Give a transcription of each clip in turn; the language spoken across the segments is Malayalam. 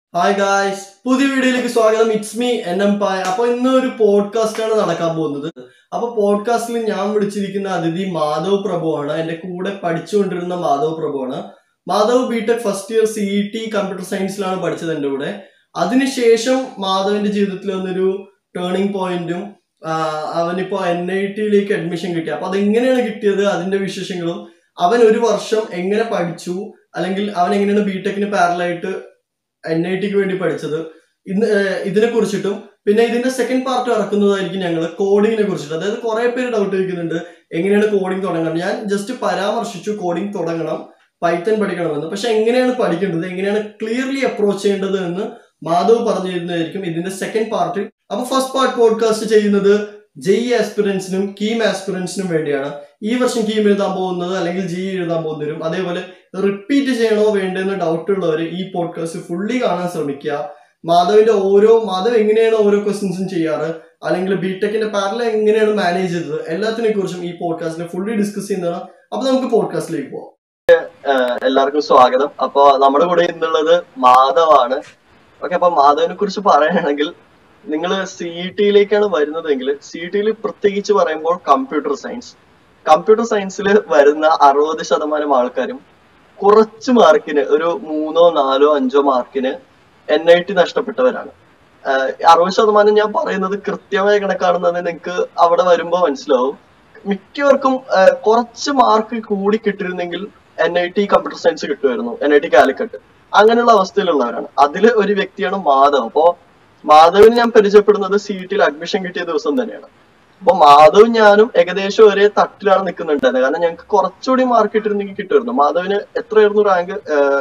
ഹായ് ഗായ്സ് പുതിയ വീഡിയോയിലേക്ക് സ്വാഗതം ഇറ്റ്സ് മീ എൻ എം പായ അപ്പൊ ഇന്ന് ഒരു പോഡ്കാസ്റ്റ് ആണ് നടക്കാൻ പോകുന്നത് അപ്പൊ പോഡ്കാസ്റ്റിൽ ഞാൻ വിളിച്ചിരിക്കുന്ന അതിഥി മാധവ് പ്രഭു ആണ് എന്റെ കൂടെ പഠിച്ചുകൊണ്ടിരുന്ന മാധവ് പ്രഭു ആണ് Madhav BTech first year C E T computer സയൻസിലാണ് പഠിച്ചത് എൻ്റെ കൂടെ അതിനുശേഷം മാധവിന്റെ ജീവിതത്തിൽ വന്നൊരു ടേണിംഗ് പോയിന്റും അവനിപ്പോ എൻ ഐ ടിയിലേക്ക് അഡ്മിഷൻ കിട്ടി അപ്പൊ അതെങ്ങനെയാണ് കിട്ടിയത് അതിന്റെ വിശേഷങ്ങളും അവൻ ഒരു വർഷം എങ്ങനെ പഠിച്ചു അല്ലെങ്കിൽ അവൻ എങ്ങനെയാണ് ബിടെക്കിന് പാരലായിട്ട് എൻ ഐ ടിക്ക് വേണ്ടി പഠിച്ചത് ഇന്ന് ഏഹ് ഇതിനെ കുറിച്ചിട്ടും പിന്നെ ഇതിന്റെ സെക്കൻഡ് പാർട്ട് ഇറക്കുന്നതായിരിക്കും ഞങ്ങൾ കോഡിങ്ങിനെ കുറിച്ചിട്ട് അതായത് കുറെ പേര് ഡൗട്ട് ചോദിക്കുന്നുണ്ട് എങ്ങനെയാണ് കോഡിംഗ് തുടങ്ങണം ഞാൻ ജസ്റ്റ് പരാമർശിച്ചു കോഡിംഗ് തുടങ്ങണം പൈത്തൺ പഠിക്കണമെന്ന് പക്ഷെ എങ്ങനെയാണ് പഠിക്കേണ്ടത് എങ്ങനെയാണ് ക്ലിയർലി അപ്രോച്ച് ചെയ്യേണ്ടത് എന്ന് മാധവ് പറഞ്ഞു തരുന്നതായിരിക്കും ഇതിന്റെ സെക്കൻഡ് പാർട്ട് അപ്പൊ ഫസ്റ്റ് പാർട്ട് പോഡ്കാസ്റ്റ് ചെയ്യുന്നത് ജെഇ ആസ്പിറൻസിനും കീം ആസ്പിറൻസിനും വേണ്ടിയാണ് ഈ വർഷം കീം എഴുതാൻ പോകുന്നത് അല്ലെങ്കിൽ ജി എഴുതാൻ പോകുന്നവരും അതേപോലെ റിപ്പീറ്റ് ചെയ്യണോ വേണ്ടെന്ന് ഡൗട്ട് ഉള്ളവർ ഈ പോഡ്കാസ്റ്റ് ഫുള്ളി കാണാൻ ശ്രമിക്കുക മാധവിന്റെ ഓരോ മാധവ് എങ്ങനെയാണ് ഓരോ ക്വസ്റ്റ്യൻസും ചെയ്യാറ് അല്ലെങ്കിൽ ബിടെക്കിന്റെ പാരല എങ്ങനെയാണ് മാനേജ് ചെയ്തത് എല്ലാത്തിനെ കുറിച്ചും ഈ പോഡ്കാസ്റ്റിൽ ഫുള്ളി ഡിസ്കസ് ചെയ്യുന്നതാണ് അപ്പൊ നമുക്ക് പോഡ്കാസ്റ്റിലേക്ക് പോവാം എല്ലാവർക്കും സ്വാഗതം അപ്പൊ നമ്മുടെ കൂടെ ഇന്നുള്ളത് മാധവാണ് ഓക്കെ അപ്പൊ മാധവിനെ കുറിച്ച് പറയുകയാണെങ്കിൽ നിങ്ങൾ സി ടിയിലേക്കാണ് വരുന്നതെങ്കിൽ സി ടിയിൽ പ്രത്യേകിച്ച് പറയുമ്പോൾ കമ്പ്യൂട്ടർ സയൻസ് കമ്പ്യൂട്ടർ സയൻസിൽ വരുന്ന അറുപത് ശതമാനം ആൾക്കാരും കുറച്ച് മാർക്കിന് ഒരു മൂന്നോ നാലോ അഞ്ചോ മാർക്കിന് എൻ ഐ ടി നഷ്ടപ്പെട്ടവരാണ് അറുപത് ശതമാനം ഞാൻ പറയുന്നത് കൃത്യമായ കണക്കാണെന്നത് നിങ്ങൾക്ക് അവിടെ വരുമ്പോൾ മനസ്സിലാവും മിക്കവർക്കും കുറച്ച് മാർക്ക് കൂടി കിട്ടിയിരുന്നെങ്കിൽ N I T computer science കിട്ടുമായിരുന്നു എൻ ഐ ടി കാലിക്കട്ട് അങ്ങനെയുള്ള അവസ്ഥയിലുള്ളവരാണ് അതിൽ ഒരു വ്യക്തിയാണ് മാധവ് അപ്പോ മാധവിന് ഞാൻ പരിചയപ്പെടുന്നത് സി ടിയിൽ അഡ്മിഷൻ കിട്ടിയ ദിവസം തന്നെയാണ് അപ്പൊ മാധവും ഞാനും ഏകദേശം ഒരേ തട്ടിലാണ് നിൽക്കുന്നുണ്ടായിരുന്നത് കാരണം ഞങ്ങൾക്ക് കുറച്ചുകൂടി മാർക്ക് കിട്ടിയിരുന്നെങ്കിൽ കിട്ടുമായിരുന്നു മാധവിന് എത്രയായിരുന്നു റാങ്ക്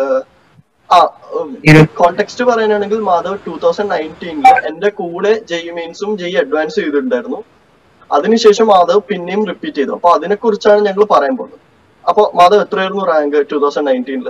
ആ കോണ്ടെക്സ്റ്റ് പറയാനാണെങ്കിൽ മാധവ് ടൂ തൗസൻഡ് നയൻറ്റീനില് എന്റെ കൂടെ ജെയ് മെയിൻസും ജെയ് അഡ്വാൻസ് ചെയ്തിട്ടുണ്ടായിരുന്നു അതിനുശേഷം മാധവ് പിന്നെയും റിപ്പീറ്റ് ചെയ്തു അപ്പൊ അതിനെ കുറിച്ചാണ് ഞങ്ങൾ പറയാൻ പോകുന്നത് അപ്പൊ മാധവ് എത്രയായിരുന്നു റാങ്ക് ടൂ തൗസൻഡ് നയൻറ്റീനില്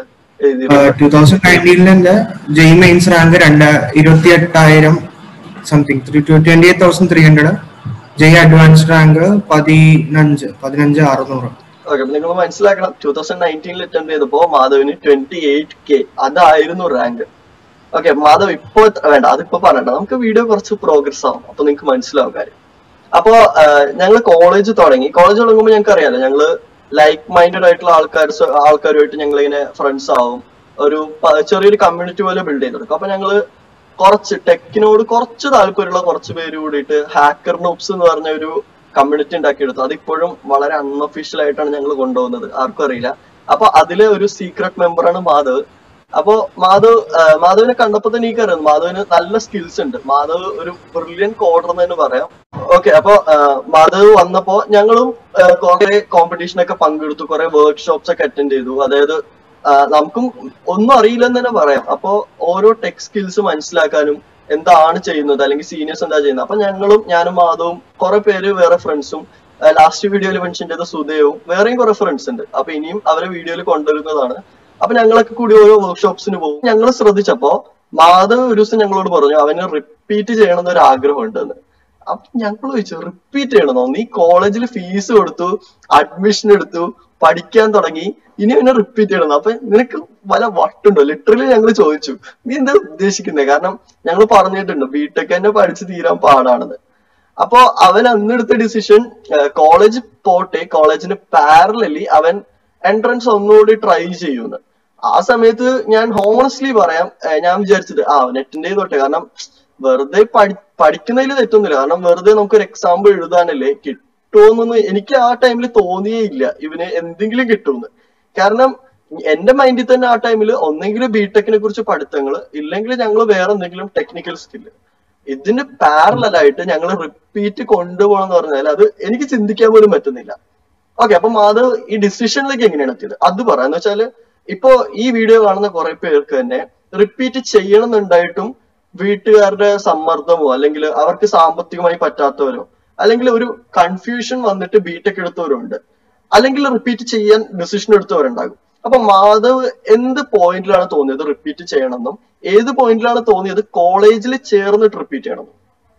ടൂ തൗസൻഡ് നയൻറ്റീനിലെ ജെയ് മെയിൻസ് റാങ്ക് രണ്ട് ഇരുപത്തി എട്ടായിരം something three twenty eight thousand three hundred JEE advance rank പതിനഞ്ച് പതിനഞ്ച് അറുന്നൂറ് ഓക്കെ നിങ്ങൾ മനസ്സിലാക്കണം ടൂ തൗസൻഡ് നയൻറ്റീനിൽ അറ്റൻഡ് ചെയ്തപ്പോ മാധവിന് ട്വന്റി എയ്റ്റ് കെ അതായിരുന്നു റാങ്ക് ഓക്കെ മാധവ് ഇപ്പോ വേണ്ട അതിപ്പോ പറയണ്ട നമുക്ക് വീഡിയോ കുറച്ച് പ്രോഗ്രസ് ആവും അപ്പൊ നിങ്ങൾക്ക് മനസ്സിലാവും കാര്യം അപ്പോ ഞങ്ങൾ കോളേജ് തുടങ്ങി കോളേജ് തുടങ്ങുമ്പോൾ ഞങ്ങൾക്ക് അറിയാലോ ഞങ്ങള് ലൈക്ക് മൈൻഡഡ് ആയിട്ടുള്ള ആൾക്കാർ ആൾക്കാരുമായിട്ട് ഞങ്ങൾ ഇങ്ങനെ ഫ്രണ്ട്സ് ആവും ഒരു ചെറിയൊരു കമ്മ്യൂണിറ്റി പോലെ ബിൽഡ് ചെയ്തെടുക്കും അപ്പൊ ഞങ്ങള് കുറച്ച് ടെക്കിനോട് കുറച്ച് താല്പര്യമുള്ള കുറച്ച് പേര് കൂടിയിട്ട് ഹാക്കർ നോപ്സ് എന്ന് പറഞ്ഞ ഒരു കമ്മ്യൂണിറ്റി ഉണ്ടാക്കിയെടുത്തു അതിപ്പോഴും വളരെ അൺഒഫീഷ്യൽ ആയിട്ടാണ് ഞങ്ങൾ കൊണ്ടുപോകുന്നത് ആർക്കും അറിയില്ല അപ്പൊ അതിലെ ഒരു സീക്രട്ട് മെമ്പറാണ് മാധവ് അപ്പോ മാധവ് മാധവിനെ കണ്ടപ്പോ തന്നെ എനിക്കറിയാം മാധവിന് നല്ല സ്കിൽസ് ഉണ്ട് മാധവ് ഒരു ബ്രില്യൻ കോഡർ എന്ന് തന്നെ പറയാം ഓക്കെ അപ്പൊ മാധവ് വന്നപ്പോ ഞങ്ങളും കുറെ കോമ്പറ്റീഷൻ ഒക്കെ പങ്കെടുത്തു കുറെ വർക്ക്ഷോപ്സ് ഒക്കെ അറ്റൻഡ് ചെയ്തു അതായത് നമുക്കും ഒന്നും അറിയില്ലെന്ന് തന്നെ പറയാം അപ്പോ ഓരോ ടെക് സ്കിൽസ് മനസ്സിലാക്കാനും എന്താണ് ചെയ്യുന്നത് അല്ലെങ്കിൽ സീനിയേഴ്സ് എന്താ ചെയ്യുന്നത് അപ്പൊ ഞങ്ങളും ഞാനും മാധവും കുറെ പേര് വേറെ ഫ്രണ്ട്സും ലാസ്റ്റ് വീഡിയോയിൽ മെൻഷൻ ചെയ്ത സുധയും വേറെയും കുറെ ഫ്രണ്ട്സ് ഉണ്ട് അപ്പൊ ഇനിയും അവരെ വീഡിയോയിൽ കൊണ്ടുവരുന്നതാണ് അപ്പൊ ഞങ്ങളൊക്കെ കൂടി ഓരോ വർക്ക്ഷോപ്സിന് പോകും ഞങ്ങൾ ശ്രദ്ധിച്ചപ്പോ മാധവ് ഒരു ദിവസം ഞങ്ങളോട് പറഞ്ഞു അവന് റിപ്പീറ്റ് ചെയ്യണമെന്ന് ഒരു ആഗ്രഹം ഉണ്ടെന്ന് അപ്പൊ ഞങ്ങൾ ചോദിച്ചു റിപ്പീറ്റ് ചെയ്യണമെന്നോ നീ കോളേജിൽ ഫീസ് കൊടുത്തു അഡ്മിഷൻ എടുത്തു പഠിക്കാൻ തുടങ്ങി ഇനി പിന്നെ റിപ്പീറ്റ് ചെയ്യണം അപ്പൊ നിനക്ക് വല്ല വട്ടുണ്ടോ ലിറ്ററലി ഞങ്ങൾ ചോദിച്ചു നീ എന്താ ഉദ്ദേശിക്കുന്നത് കാരണം ഞങ്ങൾ പറഞ്ഞിട്ടുണ്ട് ബിടെക് തന്നെ പഠിച്ചു തീരാൻ പാടാണെന്ന് അപ്പോ അവൻ അന്നെടുത്ത ഡിസിഷൻ കോളേജ് പോട്ടെ കോളേജിന് പാരലി അവൻ എൻട്രൻസ് ഒന്നുകൂടി ട്രൈ ചെയ്യുന്നു ആ സമയത്ത് ഞാൻ ഹോണസ്റ്റ്ലി പറയാം ഞാൻ വിചാരിച്ചത് ആ അവൻ അറ്റൻഡ് ചെയ്തോട്ടെ കാരണം വെറുതെ പഠി പഠിക്കുന്നതിൽ തെറ്റൊന്നുമില്ല കാരണം വെറുതെ നമുക്കൊരു എക്സാമ്പിൾ എഴുതാനല്ലേ കിട്ടുമെന്നൊന്നും എനിക്ക് ആ ടൈമിൽ തോന്നിയേ ഇല്ല ഇവന് എന്തെങ്കിലും കിട്ടുമെന്ന് കാരണം എന്റെ മൈൻഡിൽ തന്നെ ആ ടൈമിൽ ഒന്നെങ്കിലും ബിടെക്കിനെ കുറിച്ച് പഠിത്തങ്ങൾ ഇല്ലെങ്കിൽ ഞങ്ങൾ വേറെ എന്തെങ്കിലും ടെക്നിക്കൽ സ്കില്ല് ഇതിന് പാരലായിട്ട് ഞങ്ങൾ റിപ്പീറ്റ് കൊണ്ടുപോകണം എന്ന് പറഞ്ഞാൽ അത് എനിക്ക് ചിന്തിക്കാൻ പോലും പറ്റുന്നില്ല ഓക്കെ അപ്പൊ മാധവ് ഈ ഡിസിഷനിലേക്ക് എങ്ങനെയാണ് എത്തിയത് അത് പറയാന്ന് വെച്ചാല് ഇപ്പോ ഈ വീഡിയോ കാണുന്ന കുറെ പേർക്ക് തന്നെ റിപ്പീറ്റ് ചെയ്യണം എന്നുണ്ടായിട്ടും വീട്ടുകാരുടെ സമ്മർദ്ദമോ അല്ലെങ്കിൽ അവർക്ക് സാമ്പത്തികമായി പറ്റാത്തവരോ അല്ലെങ്കിൽ ഒരു കൺഫ്യൂഷൻ വന്നിട്ട് ബിടെക് എടുത്തവരുണ്ട് അല്ലെങ്കിൽ റിപ്പീറ്റ് ചെയ്യാൻ ഡിസിഷൻ എടുത്തവരുണ്ടാകും അപ്പൊ മാധവ് എന്ത് പോയിന്റിലാണ് തോന്നിയത് റിപ്പീറ്റ് ചെയ്യണമെന്നും ഏത് പോയിന്റിലാണ് തോന്നിയത് കോളേജിൽ ചേർന്നിട്ട് റിപ്പീറ്റ് ചെയ്യണം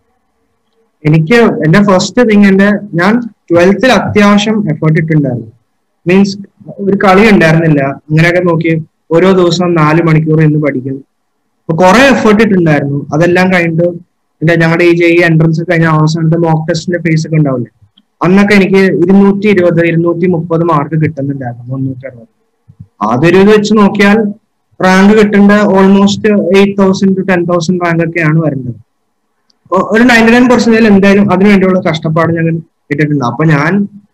എനിക്ക് എന്റെ ഫസ്റ്റ് തിങ് എന്റെ ഞാൻ ട്വൽത്തിൽ അത്യാവശ്യം എഫേർട്ട് ഇട്ടുണ്ടായിരുന്നു മീൻസ് ഒരു കളി ഉണ്ടായിരുന്നില്ല അങ്ങനെയൊക്കെ നോക്കി ഓരോ ദിവസവും നാല് മണിക്കൂർ ഇന്ന് പഠിക്കും അപ്പൊ കുറെ എഫേർട്ട് ഇട്ടുണ്ടായിരുന്നു അതെല്ലാം കഴിഞ്ഞിട്ട് പിന്നെ ഞങ്ങളുടെ ഈ ജെ എൻട്രൻസ് കഴിഞ്ഞ അവസാനത്തെ മോക്ക് ടെസ്റ്റിന്റെ ഫേസ് ഒക്കെ ഉണ്ടാവില്ലേ അന്നൊക്കെ എനിക്ക് ഇരുന്നൂറ്റി ഇരുപത് ഇരുന്നൂറ്റി മുപ്പത് മാർക്ക് കിട്ടുന്നുണ്ടായിരുന്നു മുന്നൂറ്റി അറുപത് അതൊരു ഇത് വെച്ച് നോക്കിയാൽ റാങ്ക് കിട്ടേണ്ട almost eight thousand to ten thousand rank ഒക്കെയാണ് വരേണ്ടത് അപ്പൊ ഒരു നയൻറ്റി നയൻ പെർസെന്റേജ് എന്തായാലും അതിനു വേണ്ടിയുള്ള കഷ്ടപ്പാട് ഞങ്ങൾ ഇട്ടിട്ടുണ്ട് അപ്പൊ ഞാൻ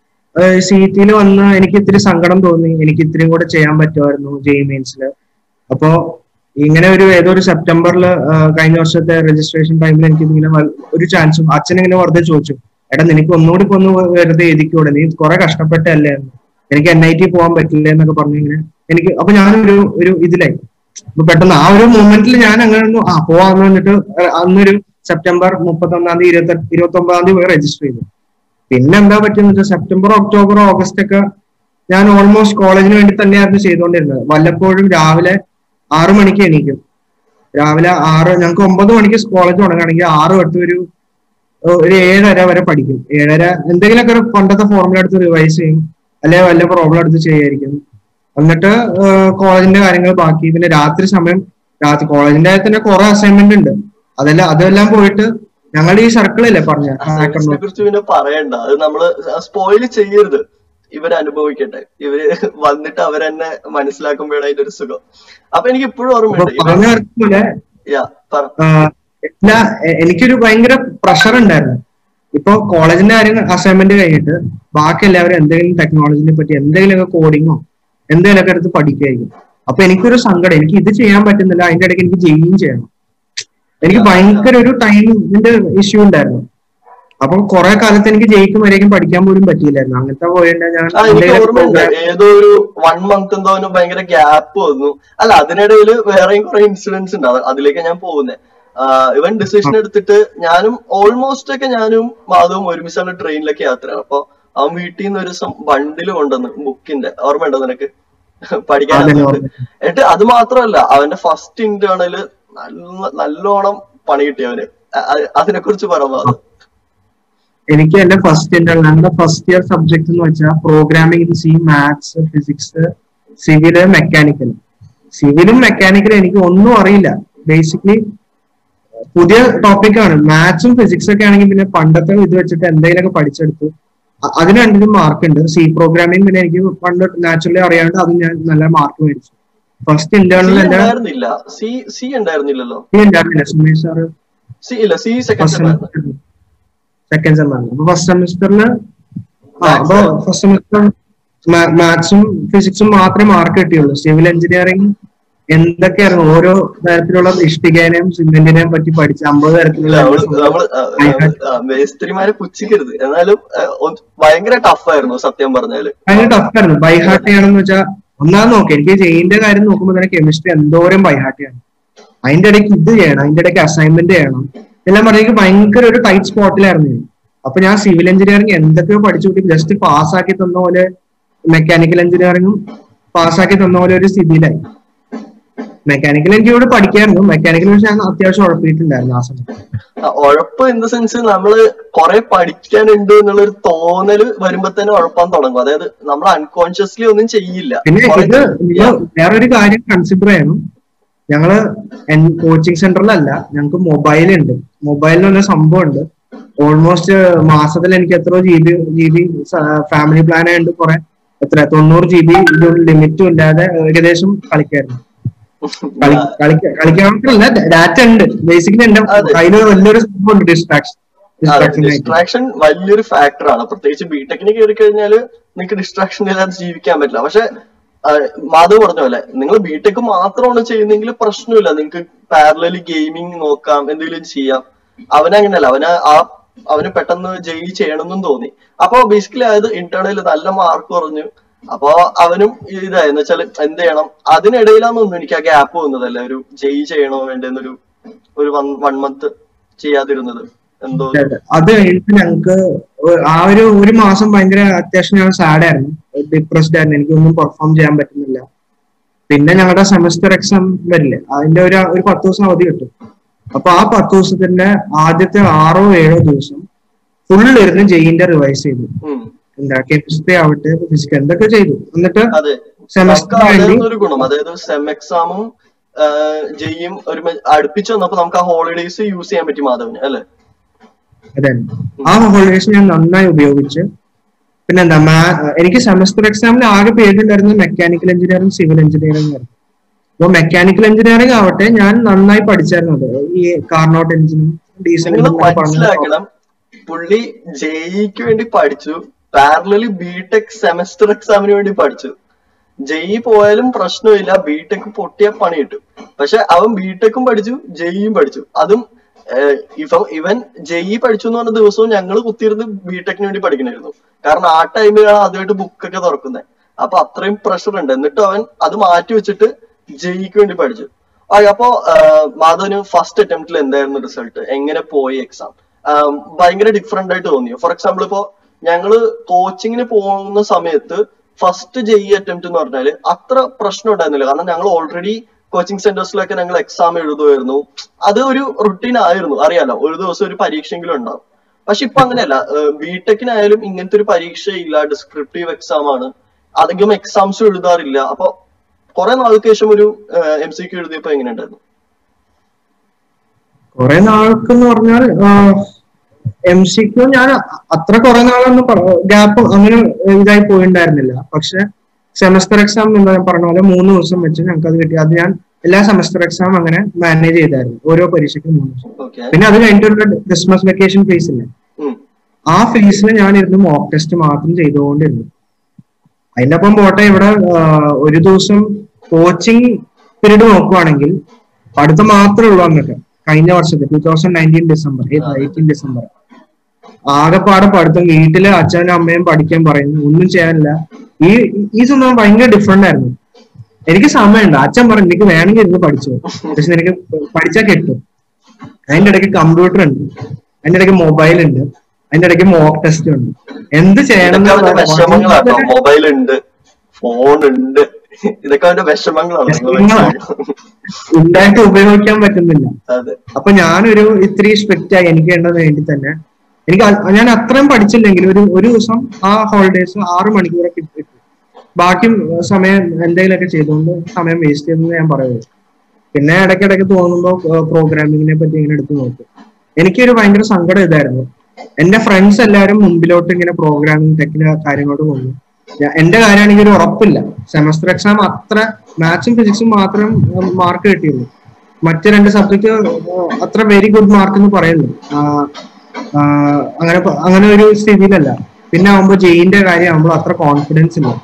സി ടിയിൽ വന്ന് എനിക്ക് ഇത്തിരി സങ്കടം തോന്നി എനിക്ക് ഇത്തിരിയും കൂടെ ചെയ്യാൻ പറ്റുമായിരുന്നു ജെയ് മെയിൻസിൽ അപ്പോ ഇങ്ങനെ ഒരു ഏതോ ഒരു സെപ്റ്റംബറിൽ കഴിഞ്ഞ വർഷത്തെ രജിസ്ട്രേഷൻ ടൈമിൽ എനിക്ക് ഇങ്ങനെ വൽ- ഒരു ചാൻസും അച്ഛൻ ഇങ്ങനെ വെറുതെ ചോദിച്ചു എടാ നിനക്ക് ഒന്നുകൂടി ഇപ്പൊ ഒന്ന് വെറുതെ എഴുതിക്കൂടെ നീ കുറെ കഷ്ടപ്പെട്ടല്ലേ എന്ന് എനിക്ക് എൻ ഐ ടി പോകാൻ പറ്റില്ല എന്നൊക്കെ പറഞ്ഞു ഇങ്ങനെ എനിക്ക് അപ്പൊ ഞാനൊരു ഒരു ഇതിലായി അപ്പൊ പെട്ടെന്ന് ആ ഒരു മൊമെന്റിൽ ഞാൻ അങ്ങനെ ഒന്ന് ആ പോവാന്ന് പറഞ്ഞിട്ട് അഹ് അന്നൊരു സെപ്റ്റംബർ മുപ്പത്തൊന്നാം തീയതി ഇരുപത്തി ഇരുപത്തി ഒമ്പതാം തീയതി പോയി രജിസ്റ്റർ ചെയ്തു പിന്നെ എന്താ പറ്റുന്ന വെച്ചാൽ സെപ്റ്റംബർ ഒക്ടോബർ ഓഗസ്റ്റ് ഒക്കെ ഞാൻ ഓൾമോസ്റ്റ് കോളേജിന് വേണ്ടി തന്നെയായിരുന്നു ചെയ്തുകൊണ്ടിരുന്നത് വല്ലപ്പോഴും രാവിലെ ആറു മണിക്ക് എണീക്കും രാവിലെ ആറ് ഞങ്ങൾക്ക് ഒമ്പത് മണിക്ക് കോളേജ് തുടങ്ങുകയാണെങ്കിൽ ആറ് തൊട്ട് ഒരു ഒരു ഏഴര വരെ പഠിക്കും ഏഴര എന്തെങ്കിലുമൊക്കെ ഒരു പണ്ടത്തെ ഫോർമുല എടുത്ത് റിവൈസ് ചെയ്യും അല്ലെ വല്ല പ്രോബ്ലം എടുത്ത് ചെയ്യായിരിക്കും എന്നിട്ട് കോളേജിന്റെ കാര്യങ്ങൾ ബാക്കി പിന്നെ രാത്രി സമയം രാത്രി കോളേജിന്റെ തന്നെ കുറെ അസൈൻമെന്റ് ഉണ്ട് അതെല്ലാം അതെല്ലാം പോയിട്ട് ഞങ്ങളുടെ ഈ സർക്കിളല്ലേ പറഞ്ഞ അതിനെ കുറിച്ച് പിന്നെ പറയണ്ട അത് നമ്മള് സ്പോയില് ചെയ്യരുത് ഇവര് അനുഭവിക്കട്ടെ ഇവര് വന്നിട്ട് അവരെന്നെ മനസ്സിലാക്കുമ്പോഴാണ് അതിന്റെ ഒരു സുഖം അപ്പൊ എനിക്ക് ഇപ്പോഴും ഓർമ്മയുണ്ട് ഇവൻ പറഞ്ഞ പോലെ യാ പറ ആഹ് എല്ലാ എ- എനിക്കൊരു ഭയങ്കര പ്രഷർ ഉണ്ടായിരുന്നു ഇപ്പൊ കോളേജിന്റെ കാര്യം അസൈൻമെന്റ് കഴിഞ്ഞിട്ട് ബാക്കി എല്ലാവരും എന്തെങ്കിലും ടെക്നോളജിനെ പറ്റി എന്തെങ്കിലുമൊക്കെ കോഡിങ്ങോ എന്തെങ്കിലുമൊക്കെ എടുത്ത് പഠിക്കുകയായിരിക്കും അപ്പൊ എനിക്കൊരു സങ്കടം എനിക്ക് ഇത് ചെയ്യാൻ പറ്റുന്നില്ല അതിന്റെ ഇടയ്ക്ക് എനിക്ക് ജെയിം ചെയ്യണം എനിക്ക് ഭയങ്കര ഒരു ടൈമിന്റെ ഇഷ്യൂ ഉണ്ടായിരുന്നു അപ്പൊ കുറെ കാലത്ത് എനിക്ക് ജയിക്കും വരേക്കും പഠിക്കാൻ പോലും പറ്റിയില്ലായിരുന്നു അങ്ങനത്തെ പോയിട്ട് ഞാൻ ആ എനിക്ക് എന്തെങ്കിലുമൊക്കെ ഓർമ്മയുണ്ട് program- ഏതോ ഒരു വൺ മന്ത് എന്തോ അവന് ഭയങ്കര ഗ്യാപ്പ് വന്നു അല്ല അതിനിടയിൽ വേറെയും കുറെ ഇൻസിഡൻസ് ഉണ്ട് അത് അതിലേക്ക് ഞാൻ പോകുന്നത് ഇവൻ ഡിസിഷൻ എടുത്തിട്ട് ഞാനും ഓൾമോസ്റ്റ് ഒക്കെ ഞാനും മാധവും ഒരുമിച്ചാണ് ട്രെയിനിലൊക്കെ യാത്രയാണ് അപ്പൊ അവൻ വീട്ടിൽ നിന്ന് ഒരു ബണ്ടിൽ കൊണ്ടുവന്നു ബുക്കിന്റെ ഓർമ്മയുണ്ടോ നിനക്ക് പഠിക്കാൻ അതെ, എന്നിട്ട് ഓർമ്മ. എന്നിട്ട് അത് മാത്രമല്ല അവന്റെ ഫസ്റ്റ് ഇന്റേണല് നല്ല നല്ലോണം പണി കിട്ടി അവന് അതിനെ കുറിച്ച് പറഞ്ഞു എനിക്ക് എന്റെ ഫസ്റ്റ് ഇന്റർ ഞങ്ങളുടെ ഫസ്റ്റ് ഇയർ സബ്ജക്ട് എന്ന് വെച്ചാൽ programming in C maths physics civil mechanical സിവിലും മെക്കാനിക്കലും എനിക്ക് ഒന്നും അറിയില്ല ബേസിക്കലി പുതിയ ടോപ്പിക്കാണ് മാത്സും ഫിസിക്സ് ഒക്കെ ആണെങ്കിൽ പിന്നെ പണ്ടത്തെ ഇത് വെച്ചിട്ട് എന്തെങ്കിലുമൊക്കെ പഠിച്ചെടുത്തു അ- അതിന് രണ്ടിനും മാർക്ക് ഉണ്ട് സി പ്രോഗ്രാമിംഗ് പിന്നെ എനിക്ക് പണ്ട് നാച്ചുറലി അറിയാണ്ട് അത് ഞാൻ നല്ല മാർക്ക് മേടിച്ചു ഫസ്റ്റ് സി ഇന്റേണൽ എന്റെ ഉണ്ടായിരുന്നില്ല സി സി ഉണ്ടായിരുന്നില്ലല്ലോ ഉണ്ടായിരുന്നില്ല സുമേഷ് സാറ് സി ഇല്ല സി സെക്കൻഡ് ഫസ്റ്റ് സെമായിരുന്നു സെമസ്റ്റർ സെക്കൻഡ് സെമ്മാണ് അപ്പൊ ഫസ്റ്റ് സെമിസ്റ്ററിൽ അപ്പൊ Maths. ഫസ്റ്റ് സെമിസ്റ്റർ മാത്സും ഫിസിക്സും മാത്രമേ മാർക്ക് കിട്ടിയുള്ളൂ സിവിൽ എഞ്ചിനീയറിംഗ് എന്തൊക്കെയായിരുന്നു ഓരോ തരത്തിലുള്ള ഇഷ്ടികേനെയും സിമെന്റിനെയും പറ്റി പഠിച്ച് അമ്പത് ഇല്ല, തരത്തിലുള്ള നമ്മള് നമ്മള് ആ, ആ, മേസ്ത്രിമാരെ പുച്ഛിക്കരുത് എന്നാലും ആ, ഒന്ന് ഭയങ്കര ടഫായിരുന്നു സത്യം പറഞ്ഞാല് ഭയങ്കര ടഫായിരുന്നു ബൈഹാർട്ട് ചെയ്യണമെന്ന് വെച്ചാൽ ഒന്നാമത് നോക്കി എനിക്ക് ജെയിന്റെ കാര്യം നോക്കുമ്പോൾ തന്നെ കെമിസ്ട്രി എന്തോരം ബൈഹാർട്ട് ചെയ്യണം അതിന്റെ ഇടയ്ക്ക് ഇത് ചെയ്യണം അതിന്റെ ഇടയ്ക്ക് അസൈൻമെന്റ് ചെയ്യണം എല്ലാം പറഞ്ഞ എനിക്ക് ഭയങ്കര ഒരു ടൈറ്റ് സ്പോട്ടിലായിരുന്നു ഞാൻ അപ്പൊ ഞാൻ സിവിൽ എഞ്ചിനീയറിംഗ് എന്തൊക്കെയോ പഠിച്ചു കൂട്ടി ജസ്റ്റ് പാസ്സാക്കി തന്ന പോലെ മെക്കാനിക്കൽ എഞ്ചിനീയറിംഗും പാസ്സാക്കി തന്ന പോലെ ഒരു സ്ഥിതിയിലായി മെക്കാനിക്കൽ എനിക്ക് ഇവിടെ പഠിക്കായിരുന്നു മെക്കാനിക്കൽ പക്ഷെ ഞാൻ അത്യാവശ്യം ഉഴപ്പിയിട്ടുണ്ടായിരുന്നു ആ സമയത്ത് ആ, ഉഴപ്പ് ഇൻ ദ സെൻസ് നമ്മള് കുറെ പഠിക്കാനുണ്ട് എന്നുള്ളൊരു തോന്നല് വരുമ്പോ തന്നെ ഉഴപ്പാൻ തുടങ്ങും അതായത് നമ്മൾ അൺകോൺഷ്യസ്ലി ഒന്നും ചെയ്യില്ല പിന്നെ കുറെ ഇത് ചെയ്യും. നിങ്ങൾ വേറൊരു കാര്യം കൺസിഡർ ചെയ്യണം ഞങ്ങള് കോച്ചിങ് സെന്ററിലല്ല ഞങ്ങൾക്ക് മൊബൈൽ ഉണ്ട് മൊബൈലിന് ഒരു സംഭവം ഉണ്ട് ഓൾമോസ്റ്റ് മാസത്തിൽ എനിക്ക് എത്ര G B G B family plan ആയതുകൊണ്ട് കുറെ എത്ര തൊണ്ണൂറ് ജി ബി ഇതൊരു ലിമിറ്റും ഇല്ലാതെ ഏകദേശം കളിക്കായിരുന്നു കളി കളിക്ക- കളിക്കാൻ മാത്രമല്ല ഡാറ്റ ഉണ്ട് ബേസിക്കലി എന്റെ അതെ. കയ്യില് വലിയൊരു സംഭവം ഉണ്ട് ഡിസ്ട്രാക്ഷൻ ഡിസ്ട്രാക്ഷൻ ആയിട്ട് ഡിസ്ട്രാക്ഷൻ വലിയൊരു ഫാക്ടർ ആണ് പ്രത്യേകിച്ച് ബിടെക്കിന് കയറി കഴിഞ്ഞാല് നിങ്ങൾക്ക് ഡിസ്ട്രാക്ഷൻ ഇല്ലാതെ ജീവിക്കാൻ പറ്റില്ല പക്ഷെ ആ, മാധവ് പറഞ്ഞ പോലെ നിങ്ങൾ ബിടെക് മാത്രമാണ് ചെയ്യുന്നെങ്കിൽ പ്രശ്നമില്ല നിങ്ങൾക്ക് പാരലലി ഗെയിമിംഗ് നോക്കാം എന്തെങ്കിലും ചെയ്യാം അവനങ്ങനെയല്ല അവന് ആ അവന് പെട്ടെന്ന് ജയി ചെയ്യണമെന്നും തോന്നി അപ്പൊ ബേസിക്കലി അതായത് ഇന്റേണൽ നല്ല മാർക്ക് കുറഞ്ഞു അപ്പൊ അവനും ഇതായി എന്ന് വെച്ചാൽ എന്ത് ചെയ്യണം അതിനിടയിലാന്ന് തോന്നുന്നു എനിക്ക് ആ ഗ്യാപ്പ് വന്നതല്ലേ ഒരു ജയി ചെയ്യണോ വേണ്ടെന്നൊരു ഒരു വൺ വൺ മന്ത് ചെയ്യാതിരുന്നത് എന്തോ ഒരു- അതെ. അത് കഴിഞ്ഞിട്ട് ഞങ്ങൾക്ക് ആ ഒരു ഒരു മാസം ഭയങ്കര അത്യാവശ്യം ഞാൻ സാഡ് ആയിരുന്നു ഡിപ്രസ്ഡ് ആയിരുന്നു എനിക്കൊന്നും പെർഫോം ചെയ്യാൻ പറ്റുന്നില്ല പിന്നെ ഞങ്ങളുടെ സെമസ്റ്റർ എക്സാം വരില്ലേ അതിന്റെ ഒരു ഒരു പത്ത് ദിവസം അവധി കിട്ടും അപ്പൊ ആ പത്ത് ദിവസത്തിന്റെ ആദ്യത്തെ ആറോ ഏഴോ ദിവസം ഫുൾ ഇരുന്ന് ജെയിന്റെ റിവൈസ് ചെയ്തു ഉം. എന്താ കെമിസ്ട്രി ആവട്ടെ ഫിസിക്സ് എന്തൊക്കെ ചെയ്തു എന്നിട്ട് അതെ സെമസ്റ്റർ നമുക്ക് കഴിഞ്ഞ് അതായിരുന്നു ഒരു ഗുണം അതായത് സെം എക്സാമും ജെയും ഒരു അടുപ്പിച്ച് വന്നപ്പോ നമുക്ക് ആ ഹോളിഡേസ് യൂസ് ചെയ്യാൻ പറ്റി മാധവന് അല്ലെ അതെ ആ ഹോളിഡേസ് ഞാൻ നന്നായി ഉപയോഗിച്ച് പിന്നെ എന്താ മാ- എനിക്ക് സെമസ്റ്റർ എക്സാമിന് ആകെ പേരുണ്ടായിരുന്നത് മെക്കാനിക്കൽ എഞ്ചിനീയറിംഗ് സിവിൽ എഞ്ചിനീയറിംഗ് ആയിരുന്നു അപ്പൊ മെക്കാനിക്കൽ എഞ്ചിനീയറിംഗ് ആവട്ടെ ഞാൻ നന്നായി പഠിച്ചായിരുന്നു അത് ഈ കാർനോട്ട് എഞ്ചിനും ഡീസൽ നിങ്ങൾ എഞ്ചിനും പറഞ്ഞ മനസ്സിലാക്കണം പുള്ളി ജെഇക്ക് വേണ്ടി പഠിച്ചു പാരലലി ബിടെക് സെമസ്റ്റർ എക്സാമിന് വേണ്ടി പഠിച്ചു ജെഇ പോയാലും പ്രശ്നമില്ല ബിടെക് പൊട്ടിയ പണി കിട്ടും പക്ഷെ അവൻ ബിടെക്കും പഠിച്ചു ജെഇയും പഠിച്ചു അതും ഏഹ്, ഇവൻ ഇവൻ ജെഇ പഠിച്ചു എന്ന് പറഞ്ഞ ദിവസവും ഞങ്ങൾ കുത്തിയിരുന്ന് ബിടെക്കിന് വേണ്ടി പഠിക്കണായിരുന്നു കാരണം ആ ടൈമിലാണ് ആദ്യമായിട്ട് ബുക്കൊക്കെ തുറക്കുന്നത് അപ്പൊ അത്രയും പ്രഷർ ഉണ്ട് എന്നിട്ട് അവൻ അത് മാറ്റി വെച്ചിട്ട് ജെഇക്ക് വേണ്ടി പഠിച്ചു ആ, അപ്പോ ആഹ്, മാധവന് ഫസ്റ്റ് അറ്റംപ്റ്റിൽ എന്തായിരുന്നു റിസൾട്ട് എങ്ങനെ പോയി എക്സാം ഭയങ്കര ഡിഫറെന്റ് ആയിട്ട് തോന്നിയോ ഫോർ എക്സാമ്പിൾ ഇപ്പോ ഞങ്ങള് കോച്ചിങ്ങിന് പോകുന്ന സമയത്ത് ഫസ്റ്റ് ജെഇ അറ്റംപ്റ്റ് എന്ന് പറഞ്ഞാല് അത്ര പ്രശ്നം ഉണ്ടായിരുന്നില്ല കാരണം ഞങ്ങൾ ഓൾറെഡി കോച്ചിങ് സെന്റേഴ്സിലൊക്കെ ഞങ്ങൾ എക്സാം എഴുതുമായിരുന്നു അത് ഒരു റുട്ടീൻ ആയിരുന്നു അറിയാലോ ഒരു ദിവസം ഒരു പരീക്ഷയെങ്കിലും ഉണ്ടാവും പക്ഷെ ഇപ്പൊ അങ്ങനെയല്ല ബിടെക്കിനായാലും ഇങ്ങനത്തെ ഒരു പരീക്ഷയില്ല ഡിസ്ക്രിപ്റ്റീവ് എക്സാം ആണ് അധികം എക്സാംസ് എഴുതാറില്ല അപ്പൊ കുറെ നാൾക്ക് ശേഷം ഒരു എം സി ക്യു എഴുതിയപ്പോ എങ്ങനെ ഉണ്ടായിരുന്നു കുറെ നാൾക്ക് എന്ന് പറഞ്ഞാൽ എം സിക്ക് ഞാൻ അത്ര കുറെ നാളൊന്നും ഗ്യാപ്പ് അങ്ങനെ ഇതായി പോയിണ്ടായിരുന്നില്ല പക്ഷെ സെമസ്റ്റർ എക്സാം എന്താ ഞാൻ പറഞ്ഞ പോലെ മൂന്ന് ദിവസം വെച്ച് ഞങ്ങൾക്ക് അത് കിട്ടി അത് ഞാൻ എല്ലാ സെമസ്റ്റർ എക്സാം അങ്ങനെ മാനേജ് ചെയ്തായിരുന്നു ഓരോ പരീക്ഷയ്ക്കും മൂന്ന് ദിവസം ഓക്കെ പിന്നെ അത് കഴിഞ്ഞിട്ടുള്ള ക്രിസ്മസ് വെക്കേഷൻ ഫേസ് ഇല്ലേ ആ ഫേസിൽ ഞാൻ ഇരുന്ന് മോക്ക് ടെസ്റ്റ് മാത്രം ചെയ്തുകൊണ്ടിരുന്നു അതിന്റെ ഒപ്പം പോട്ടെ ഇവിടെ ആ, ഒരു ദിവസം കോച്ചിങ് പീരീഡ് നോക്കുവാണെങ്കിൽ പഠിത്തം മാത്രമേ ഉള്ളൂ അന്നൊക്കെ കഴിഞ്ഞ വർഷത്തെ two thousand nineteen December eighteen December ആകെപ്പാടെ പഠിത്തം വീട്ടില് അച്ഛനും അമ്മയും പഠിക്കാൻ പറയുന്നു ഒന്നും ചെയ്യാനില്ല ഈ ഈ സംഭവം ഭയങ്കര ഡിഫറെന്റ് ആയിരുന്നു എനിക്ക് സമയമുണ്ട് അച്ഛൻ പറഞ്ഞു എനിക്ക് വേണമെങ്കിൽ ഇരുന്ന് പഠിച്ചു പക്ഷെ നിനക്ക് പഠിച്ചാൽ കിട്ടും അതിന്റെ ഇടയ്ക്ക് കമ്പ്യൂട്ടർ ഉണ്ട് അതിന്റെ ഇടയ്ക്ക് മൊബൈൽ ഉണ്ട് അതിന്റെ ഇടയ്ക്ക് മോക്ക് ടെസ്റ്റ് ഉണ്ട് എന്ത് ചെയ്യണം ഇതൊക്കെ അവന്റെ എന്ന് വിഷമങ്ങളാട്ടോ വളരെ- മൊബൈൽ ഉണ്ട് ഫോൺ ഉണ്ട് ഇതൊക്കെ അവന്റെ വിഷമങ്ങളാണ് നിങ്ങൾ മനസ്സിലാക്കണം ഉണ്ടായിട്ട് ഉപയോഗിക്കാൻ പറ്റുന്നില്ല അതെ അപ്പൊ ഞാനൊരു ഇത്തിരി സ്ട്രിക്റ്റ് ആയി എനിക്ക് വേണ്ടത് വേണ്ടി തന്നെ എനിക്ക് അ- ഞാൻ അത്രയും പഠിച്ചില്ലെങ്കിൽ ഒരു ഒരു ദിവസം ആ ഹോളിഡേസ് ആറ് മണിക്കൂറൊക്കെ ഇട്ടിട്ട് ബാക്കി സമയം എന്തെങ്കിലുമൊക്കെ ചെയ്തുകൊണ്ട് സമയം വേസ്റ്റ് ചെയ്തെന്ന് ഞാൻ പറയുന്നത് പിന്നെ ഇടയ്ക്കിടയ്ക്ക് തോന്നുമ്പോൾ പ്രോഗ്രാമിങ്ങിനെ പറ്റി ഇങ്ങനെ എടുത്ത് നോക്കും എനിക്കൊരു ഭയങ്കര സങ്കടം ഇതായിരുന്നു എന്റെ ഫ്രണ്ട്സ് എല്ലാവരും മുമ്പിലോട്ട് ഇങ്ങനെ പ്രോഗ്രാമിംഗ് ടെക്കിന് കാര്യങ്ങളോട് പോകുന്നു ഞാ- എന്റെ കാര്യമാണെങ്കിൽ ഒരു ഉറപ്പില്ല സെമസ്റ്റർ എക്സാം അത്ര മാത്സും ഫിസിക്സും മാത്രം മാർക്ക് കിട്ടിയുള്ളൂ മറ്റ് രണ്ട് സബ്ജക്ട് അത്ര വെരി ഗുഡ് മാർക്ക് എന്ന് പറയുന്നു ആ, ആ, അങ്ങനെ പ- അങ്ങനെ ഒരു സ്ഥിതിയിലല്ല പിന്നെ ആവുമ്പോ ജെയിന്റെ കാര്യം ആവുമ്പോൾ അത്ര കോൺഫിഡൻസ് ഇല്ല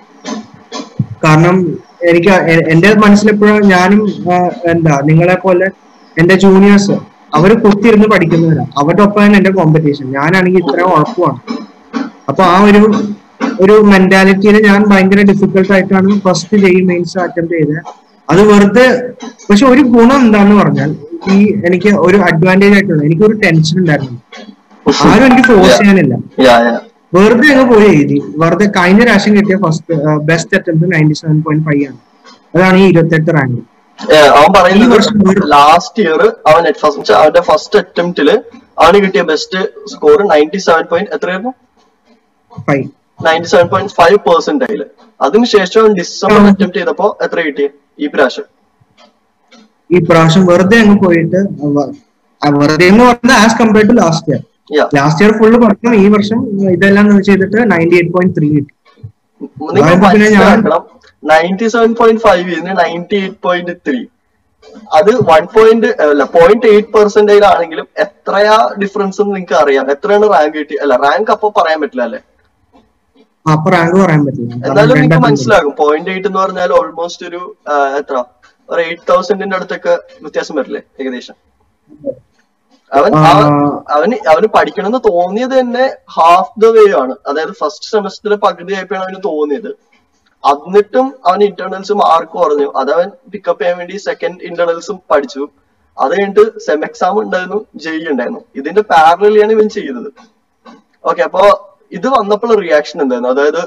കാരണം എനിക്ക് എ- എന്റെ മനസ്സിലെപ്പോഴും ഞാനും ആ, എന്താ നിങ്ങളെ പോലെ എന്റെ ജൂനിയേഴ്സ് അവര് കുത്തിയിരുന്ന് പഠിക്കുന്നവരാ അവരുടെ ഒപ്പമാണ് എന്റെ കോമ്പറ്റീഷൻ ഞാനാണെങ്കിൽ ഇത്രയും ഉഴപ്പുമാണ് അപ്പൊ ആ ഒരു ഒരു മെന്റാലിറ്റിയിൽ ഞാൻ ഭയങ്കര ഡിഫിക്കൽട്ട് ആയിട്ടാണ് ഫസ്റ്റ് ജെയ് മെയിൻസ് അറ്റംപ്റ്റ് ചെയ്തത് അത് വെറുതെ പക്ഷെ ഒരു ഗുണം എന്താന്ന് പറഞ്ഞാൽ ഈ എനിക്ക് ഒരു അഡ്വാൻറ്റേജ് ആയിട്ടുള്ള എനിക്ക് ഒരു ടെൻഷൻ ഉണ്ടായിരുന്നു ആരും എനിക്ക് ഫോഴ്സ് ചെയ്യാനില്ല യാ യാ വെറുതെ അങ്ങ് പോയി എഴുതി വെറുതെ കഴിഞ്ഞ പ്രാവശ്യം കിട്ടിയ first best attempt ninety seven point five ആണ് അതാണ് ഈ ഇരുപത്തെട്ട് റാങ്ക് ഏ, അവൻ ഈ പറയുന്നത് വർഷം ഒരു- ലാസ്റ്റ് ഇയർ അവൻ ഫസ്റ്റ് അവന്റെ ഫസ്റ്റ് അറ്റംപ്റ്റില് അവന് കിട്ടിയ best score ninety seven point എത്രയായിരുന്നു five ninety seven point five percent ആയില് അതിനുശേഷം ഡിസംബർ ആ. അറ്റംപ്റ്റ് ചെയ്തപ്പോ എത്ര കിട്ടി ഈ പ്രാവശ്യം ഈ പ്രാവശ്യം വെറുതെ അങ്ങ് പോയിട്ട് വ- ആ വെറുതെ എന്ന് പറഞ്ഞാൽ as compared to last year yeah last year full പഠിക്കണം ഈ വർഷം ഇതെല്ലാം ചെയ്തിട്ട് നയൻറ്റി എയ്റ്റ് പോയിന്റ് ത്രീ കിട്ടി നിങ്ങൾ അതായത് പിന്നെ ഞാൻ- മനസ്സിലാക്കണം നയൻറ്റി സെവൻ പോയിന്റ് ഫൈവ് ഇതിന് നയൻറ്റി എയ്റ്റ് പോയിന്റ് ത്രീ അത് വൺ പോയിന്റ് അല്ല പോയിന്റ് എയ്റ്റ് പെർസെന്റേജ് ആണെങ്കിലും എത്രയാ ഡിഫറൻസ് എന്ന് നിങ്ങൾക്ക് അറിയാം എത്രയാണ് റാങ്ക് കിട്ടി അല്ല റാങ്ക് അപ്പൊ പറയാൻ പറ്റില്ല അല്ലെ അപ്പൊ റാങ്ക് പറയാൻ പറ്റില്ല കാരണം എന്നാലും നിങ്ങൾക്ക് രണ്ടാം മനസ്സിലാകും പോയിന്റ് എയ്റ്റ് എന്ന് പറഞ്ഞാൽ ഓൾമോസ്റ്റ് ഒരു ആ, എത്ര ഒരു എയ്റ്റ് തൗസൻഡിന്റെ അടുത്തൊക്കെ വ്യത്യാസം വരില്ലേ ഏകദേശം അവൻ ആ. അവൻ- അവന് അവന് പഠിക്കണമെന്ന് തോന്നിയത് തന്നെ ഹാഫ് ദ വേ ആണ് അതായത് ഫസ്റ്റ് സെമസ്റ്ററിൽ പകുതി ആയപ്പോഴാണ് അവന് തോന്നിയത് എന്നിട്ടും അവൻ ഇന്റേണൽസ് മാർക്ക് കുറഞ്ഞു അതവൻ പിക്കപ്പ് ചെയ്യാൻ വേണ്ടി സെക്കൻഡ് ഇന്റേണൽസും പഠിച്ചു അത് കഴിഞ്ഞിട്ട് സെം എക്സാം ഉണ്ടായിരുന്നു ജെയ് ഉണ്ടായിരുന്നു ഇതിന്റെ പാരലാണ് ഇവൻ ചെയ്തത് ഓക്കെ അപ്പൊ ഇത് വന്നപ്പോൾ റിയാക്ഷൻ എന്തായിരുന്നു അതായത്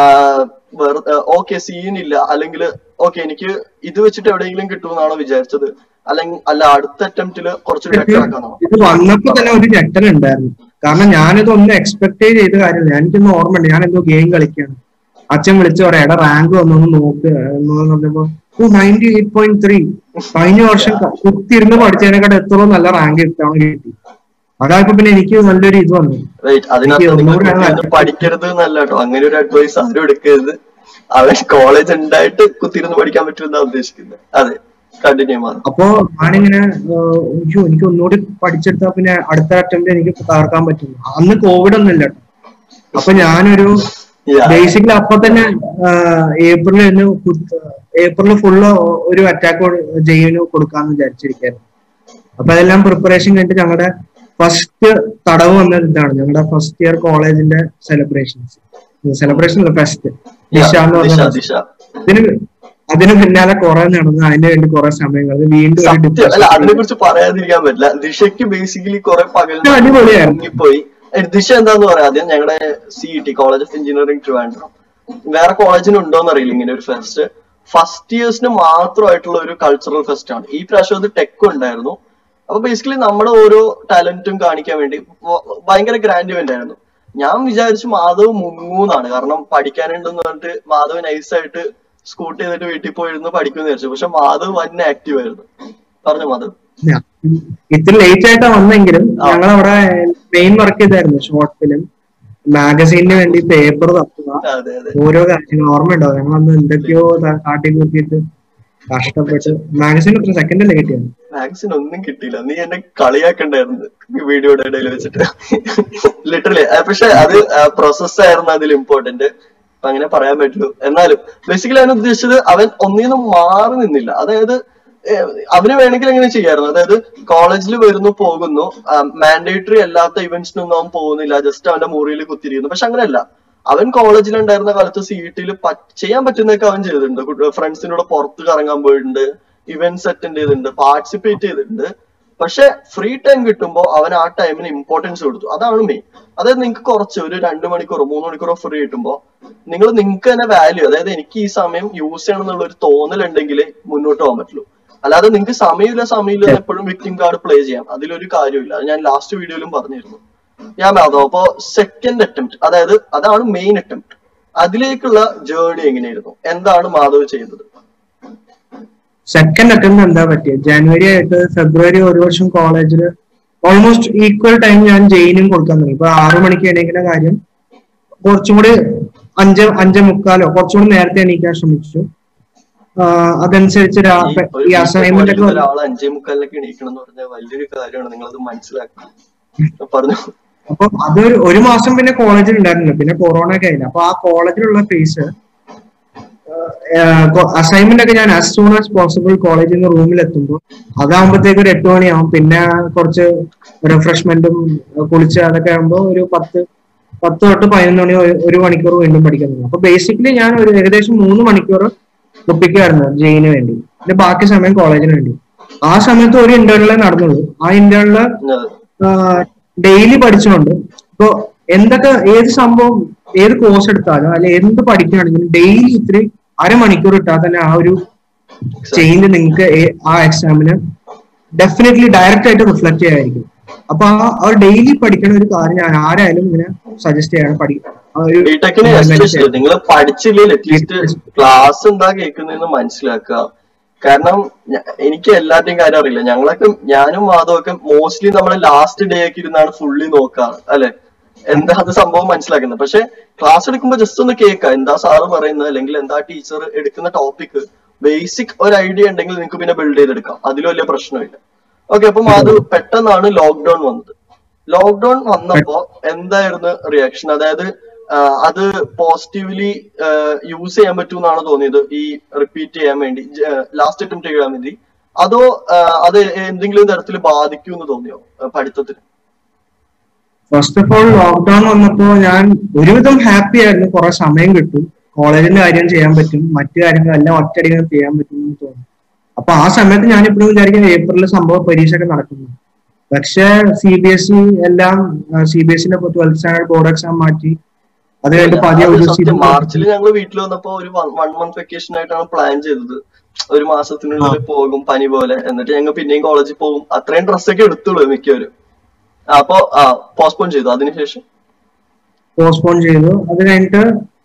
ഓക്കെ സീൻ ഇല്ല അല്ലെങ്കിൽ ഓക്കെ എനിക്ക് ഇത് വെച്ചിട്ട് എവിടെയെങ്കിലും കിട്ടുമെന്നാണോ വിചാരിച്ചത് അല്ലെങ്കിൽ അല്ല അടുത്ത അറ്റംപ്റ്റില് കുറച്ച് ബെറ്റർ ആക്കാന്നാണോ ഇത് വന്നപ്പോ തന്നെ ഒരു ഞെട്ടൽ ഉണ്ടായിരുന്നു കാരണം ഞാനിതൊന്നും എക്സ്പെക്ട് ചെയ്ത കാര്യമില്ല എനിക്കൊന്നും ഓർമ്മയുണ്ട് ഞാൻ എന്തോ ഗെയിം കളിക്കുകയാണ് അച്ഛൻ വിളിച്ചു പറയാം എടാ റാങ്ക് വന്നൊന്ന് നോക്ക് എന്ന് പറഞ്ഞപ്പോ നയൻറ്റി എയ്റ്റ് പോയിന്റ് ത്രീ കഴിഞ്ഞ വർഷം കുത്തിരുന്ന് പഠിച്ചതിനെക്കാട്ട് എത്രയോ നല്ല റാങ്ക് ഇത്തവണ കിട്ടി അതായപ്പോ പിന്നെ എനിക്ക് നല്ലൊരു ഇത് വന്നു വെയിറ്റ് അതിനകത്ത് എനിക്ക് നിങ്ങൾ ഒന്നുകൂടെ കുത്തിയിരുന്ന് ആണ് പഠിക്കരുത് എന്നല്ല കേട്ടോ അങ്ങനെ ഒരു അഡ്വൈസ് ആരും എടുക്കരുത് അവൻ കോളേജ് ഉണ്ടായിട്ട് കുത്തിയിരുന്ന് പഠിക്കാൻ പറ്റുമെന്നാ ഉദ്ദേശിക്കുന്നത് അതെ കണ്ടിന്യൂ മാറും അപ്പോ ഞാനിങ്ങനെ ഏഹ്, അയ്യോ എനിക്ക് ഒന്നുകൂടി പഠിച്ചെടുത്താ പിന്നെ അടുത്ത അറ്റംപ്റ്റ് എനിക്ക് തകർക്കാൻ പറ്റും അന്ന് കോവിഡ് ഒന്നും ഇല്ല കേട്ടോ അപ്പൊ ഞാനൊരു ബേസിക്കലി അപ്പൊ തന്നെ ഏപ്രിൽ തന്നെ ഏപ്രിൽ ഫുള്ള് ഒരു അറ്റാക്ക് ജെയിന് കൊടുക്കാന്ന് വിചാരിച്ചിരിക്കായിരുന്നു അപ്പൊ അതെല്ലാം പ്രിപ്പറേഷൻ കഴിഞ്ഞിട്ട് ഞങ്ങളുടെ ഫസ്റ്റ് തടവ് വന്നത് ഇതാണ് ഞങ്ങളുടെ ഫസ്റ്റ് ഇയർ കോളേജിന്റെ സെലിബ്രേഷൻസ് സെലിബ്രേഷൻ ഫെസ്റ്റ് ദിശ എന്ന് ദിശ പറഞ്ഞ ദിശ അതിന് അതിന് പിന്നാലെ കുറെ നടന്ന് അതിന് വേണ്ടി കുറെ സമയങ്ങൾ അത് വീണ്ടും ഒരു സത്യം അല്ല depression അതിനെ കുറിച്ച് പറയാതിരിക്കാൻ പറ്റില്ല ദിശയ്ക്ക് ബേസിക്കലി കുറെ പകൽ ഇത് അടിപൊളിയായിരുന്നു. പോയി ദിശ എന്താന്ന് പറയാം ആദ്യം ഞങ്ങളുടെ C T college of engineering Trivandrum വേറെ കോളേജിന് ഉണ്ടോന്ന് അറിയില്ല ഇങ്ങനെ ഒരു ഫെസ്റ്റ് ഫസ്റ്റ് ഇയേഴ്സിന് മാത്രമായിട്ടുള്ള ഒരു കൾച്ചറൽ ഫെസ്റ്റ് ആണ് ഈ പ്രാവശ്യം അത് ടെക് ഉണ്ടായിരുന്നു അപ്പൊ ബേസിക്കലി നമ്മുടെ ഓരോ ടാലന്റും കാണിക്കാൻ വേണ്ടി വ- ഭയങ്കര ഗ്രാൻഡ് ഇവന്റ് ആയിരുന്നു ഞാൻ വിചാരിച്ചു മാധവ് മുങ്ങൂന്നാണ് കാരണം പഠിക്കാനുണ്ടെന്ന് പറഞ്ഞിട്ട് മാധവ് നൈസായിട്ട് സ്കൂട്ടി ചെയ്തിട്ട് വീട്ടിൽ പോയിരുന്നു പഠിക്കുമെന്ന് വിചാരിച്ചു പക്ഷെ മാധവ് വൻ ആക്റ്റീവ് ആയിരുന്നു പറഞ്ഞു മാധവ് ഞാൻ ഇത്തിരി ലേറ്റ് ആയിട്ടാ വന്നെങ്കിലും ആ. ഞങ്ങൾ അവിടെ മെയിൻ വർക്ക് ചെയ്തായിരുന്നു ഷോർട്ട് ഫിലിം മാഗസീനിന് വേണ്ടി പേപ്പർ തപ്പുക അതെ അതെ ഓരോ കാര്യങ്ങൾ ഓർമ്മയുണ്ടോ ഞങ്ങൾ അന്ന് എന്തൊക്കെയോ ത- കാട്ടി കൂട്ടിയിട്ട് കഷ്ടപ്പെട്ട് മാഗസീൻ എത്ര സെക്കൻഡ് അല്ലേ കിട്ടിയത് മാക്സിന് ഒന്നും കിട്ടിയില്ല നീ എന്നെ കളിയാക്കണ്ടായിരുന്നു വീഡിയോയുടെ ഇടയിൽ വെച്ചിട്ട് ലിറ്ററലി പക്ഷെ അത് പ്രോസസ് ആയിരുന്നു അതിൽ ഇമ്പോർട്ടന്റ് അപ്പൊ അങ്ങനെ പറയാൻ പറ്റുള്ളൂ എന്നാലും ബേസിക്കലി അവൻ ഉദ്ദേശിച്ചത് അവൻ ഒന്നിനും മാറി നിന്നില്ല അതായത് ഏഹ്, അവന് വേണമെങ്കിൽ എങ്ങനെ ചെയ്യായിരുന്നു അതായത് കോളേജിൽ വരുന്നു പോകുന്നു മാൻഡേറ്ററി അല്ലാത്ത ഇവന്റ്സിനൊന്നും അവൻ പോകുന്നില്ല ജസ്റ്റ് അവന്റെ മുറിയിൽ കുത്തിരിക്കുന്നു പക്ഷെ അങ്ങനെയല്ല അവൻ കോളേജിൽ ഉണ്ടായിരുന്ന കാലത്ത് സി ടിയിൽ ചെയ്യാൻ പറ്റുന്നതൊക്കെ അവൻ ചെയ്തിട്ടുണ്ട് ഫ്രണ്ട്സിനോട് പുറത്ത് കറങ്ങാൻ പോയിട്ടുണ്ട് ഇവന്റ്സ് അറ്റൻഡ് ചെയ്തിട്ടുണ്ട് പാർട്ടിസിപ്പേറ്റ് ചെയ്തിട്ടുണ്ട് പക്ഷെ ഫ്രീ ടൈം കിട്ടുമ്പോൾ അവൻ ആ ടൈമിന് ഇമ്പോർട്ടൻസ് കൊടുത്തു അതാണ് മെയിൻ അതായത് നിങ്ങൾക്ക് കുറച്ച് ഒരു രണ്ട് മണിക്കൂറോ മൂന്ന് മണിക്കൂറോ ഫ്രീ കിട്ടുമ്പോൾ നിങ്ങൾ നിങ്ങൾക്ക് തന്നെ വാല്യൂ അതായത് എനിക്ക് ഈ സമയം യൂസ് ചെയ്യണം എന്നുള്ള ഒരു തോന്നലുണ്ടെങ്കിൽ മുന്നോട്ട് പോകാൻ പറ്റുള്ളൂ അല്ലാതെ നിങ്ങൾക്ക് സമയമില്ല സമയമില്ല എന്ന് എപ്പോഴും വിക്ടിം കാർഡ് പ്ലേ ചെയ്യാം അതിലൊരു കാര്യമില്ല അത് ഞാൻ ലാസ്റ്റ് വീഡിയോയിലും പറഞ്ഞിരുന്നു ഞാൻ മാധവ് അപ്പോ സെക്കൻഡ് അറ്റംപ്റ്റ് അതായത് അതാണ് മെയിൻ അറ്റംപ്റ്റ് അതിലേക്കുള്ള ജേർണി എങ്ങനെയായിരുന്നു എന്താണ് മാധവ് ചെയ്തത് സെക്കൻഡ് അറ്റംപ്റ്റ് എന്താ പറ്റിയത് ജനുവരി ആയിട്ട് ഫെബ്രുവരി ഒരു വർഷം കോളേജിൽ ഓൾമോസ്റ്റ് ഈക്വൽ ടൈം ഞാൻ ജയിനും കൊടുക്കാൻ തുടങ്ങി ഇപ്പൊ ആറു മണിക്ക് എണീക്കുന്ന കാര്യം കുറച്ചും കൂടി അഞ്ച് അഞ്ചേ മുക്കാലോ കുറച്ചും കൂടി നേരത്തെ എണീക്കാൻ ശ്രമിച്ചു ആഹ് അതനുസരിച്ച് രാ- ഈ ഒരു ഈ B.Tech അസൈൻമെന്റ് ഒക്കെ പഠിക്കുന്ന വന്നു. ഒരാൾ അഞ്ചേ മുക്കാലിനൊക്കെ എണീക്കണം എന്ന് പറഞ്ഞാൽ വലിയൊരു കാര്യമാണ് നിങ്ങൾ അത് മനസ്സിലാക്കണം പറഞ്ഞു അപ്പൊ അത് ഒരു- ഒരു മാസം പിന്നെ കോളേജിൽ ഉണ്ടായിരുന്നില്ല പിന്നെ കൊറോണ ഒക്കെ ആയില്ല അപ്പൊ ആ കോളേജിലുള്ള ഫേസ് അസൈൻമെന്റ് ഒക്കെ ഞാൻ ആസ് സൂൺ ആസ് പോസിബിൾ കോളേജിൽ നിന്ന് റൂമിൽ എത്തുമ്പോൾ അതാകുമ്പോഴത്തേക്ക് ഒരു എട്ട് മണിയാവും പിന്നെ കുറച്ച് റിഫ്രഷ്മെന്റും കുളിച്ച് അതൊക്കെ ആകുമ്പോൾ ഒരു പത്ത് പത്ത് തൊട്ട് പതിനൊന്ന് മണി ഒരു- ഒരു മണിക്കൂർ വീണ്ടും പഠിക്കാൻ തുടങ്ങി അപ്പൊ ബേസിക്കലി ഞാൻ ഒരു ഏകദേശം മൂന്ന് മണിക്കൂർ ഒപ്പിക്കുമായിരുന്നു ജെയിന് വേണ്ടി പിന്നെ ബാക്കി സമയം കോളേജിന് വേണ്ടി ആ സമയത്ത് ഒരു ഇന്റേണലേ നടന്നുള്ളൂ ആ ഇന്റേണല് ഡെയിലി പഠിച്ചുകൊണ്ട് ഇപ്പൊ എന്തൊക്കെ ഏത് സംഭവം ഏത് കോഴ്സ് എടുത്താലും അല്ലെ എന്ത് പഠിക്കുകയാണെങ്കിലും ഡെയിലി ഇത്തിരി അരമണിക്കൂർ ഇട്ടാൽ തന്നെ ആ ഒരു ചേഞ്ച് നിങ്ങൾക്ക് ആ എക്സാമിന് ഡെഫിനറ്റ്ലി ഡയറക്റ്റ് ആയിട്ട് റിഫ്ലക്ട് ചെയ്യായിരിക്കും അപ്പൊ ആ ആ ഡെയിലി പഠിക്കുന്ന ഒരു കാര്യം ഞാൻ ആരായാലും ഇങ്ങനെ സജസ്റ്റ് ചെയ്യാണ് പഠിക്കും ആ ഒരു ബിടെക്കിന് എസ്പെഷ്യലി നിങ്ങൾ പഠിച്ചില്ലെങ്കിൽ അറ്റ്ലീസ്റ്റ് ക്ലാസ് എന്താ കേൾക്കുന്നതെന്ന് മനസ്സിലാക്കുക കാരണം ഞ- എനിക്ക് എല്ലാത്തിനും കാര്യം അറിയില്ല ഞങ്ങളൊക്കെ ഞാനും മാധവൊക്കെ മോസ്റ്റ്ലി നമ്മളെ ലാസ്റ്റ് ഡേ ഒക്കെ ഇരുന്നാണ് ഫുള്ളി നോക്കാറ് അല്ലെ എന്താ അത് സംഭവം മനസ്സിലാക്കുന്നത് പക്ഷെ ക്ലാസ് എടുക്കുമ്പോൾ ജസ്റ്റ് ഒന്ന് കേൾക്കുക എന്താ സാറ് പറയുന്നത് അല്ലെങ്കിൽ എന്താ ടീച്ചർ എടുക്കുന്ന ടോപ്പിക് ബേസിക് ഒരു ഐഡിയ ഉണ്ടെങ്കിൽ നിങ്ങൾക്ക് പിന്നെ ബിൽഡ് ചെയ്തെടുക്കാം അതിൽ വലിയ പ്രശ്നമില്ല ഓക്കെ അപ്പൊ മാധവ് പെട്ടെന്നാണ് ലോക്ക്ഡൌൺ വന്നത് ലോക്ക്ഡൌൺ വന്നപ്പോ എന്തായിരുന്നു റിയാക്ഷൻ അതായത് ആ, അത് പോസിറ്റീവ്ലി യൂസ് ചെയ്യാൻ പറ്റുമെന്നാണ് തോന്നിയത് ഈ റിപ്പീറ്റ് ചെയ്യാൻ വേണ്ടി ലാസ്റ്റ് അറ്റംപ്റ്റ് ചെയ്യാൻ വേണ്ടി അതോ ആ, അത് എന്തെങ്കിലും തരത്തിൽ ബാധിക്കും എന്ന് തോന്നിയോ ആ, പഠിത്തത്തിന് ഫസ്റ്റ് ഓഫ് ഓൾ ലോക്ക്ഡൌൺ വന്നപ്പോ ഞാൻ ഒരുവിധം ഹാപ്പി ആയിരുന്നു കുറെ സമയം കിട്ടും കോളേജിന്റെ കാര്യം ചെയ്യാൻ പറ്റും മറ്റു കാര്യങ്ങളെല്ലാം ഒറ്റയടിക്കാൻ ചെയ്യാൻ പറ്റും എന്ന് തോന്നി അപ്പൊ ആ സമയത്ത് ഞാൻ ഇപ്പോഴും വിചാരിക്കുന്നത് ഏപ്രിലിൽ സംഭവം പരീക്ഷ ഒക്കെ നടക്കുന്നു പക്ഷെ സി ബി എസ് ഇ എല്ലാം സി ബി എസ് ഇന്റെ ട്വൽത്ത് സ്റ്റാൻഡേർഡ് ബോർഡ് എക്സാം മാറ്റി അത് കഴിഞ്ഞിട്ട് പതിയെ അത് ഒരു സത്യം മാർച്ചിൽ ഞങ്ങൾ വീട്ടിൽ വന്നപ്പോ ഒരു വൺ മന്ത് വെക്കേഷൻ ആയിട്ടാണ് പ്ലാൻ ചെയ്തത് ഒരു മാസത്തിനുള്ളിൽ പോകും പനി പോലെ എന്നിട്ട് ഞങ്ങൾ പിന്നെയും കോളേജിൽ പോകും അത്രയും ഡ്രസ്സൊക്കെ എടുത്തുള്ളൂ മിക്കവരും അപ്പൊ ആ പോസ്റ്റ്പോൺ ചെയ്തു അതിനുശേഷം പോസ്റ്റ്പോൺ ചെയ്തു അത് കഴിഞ്ഞിട്ട്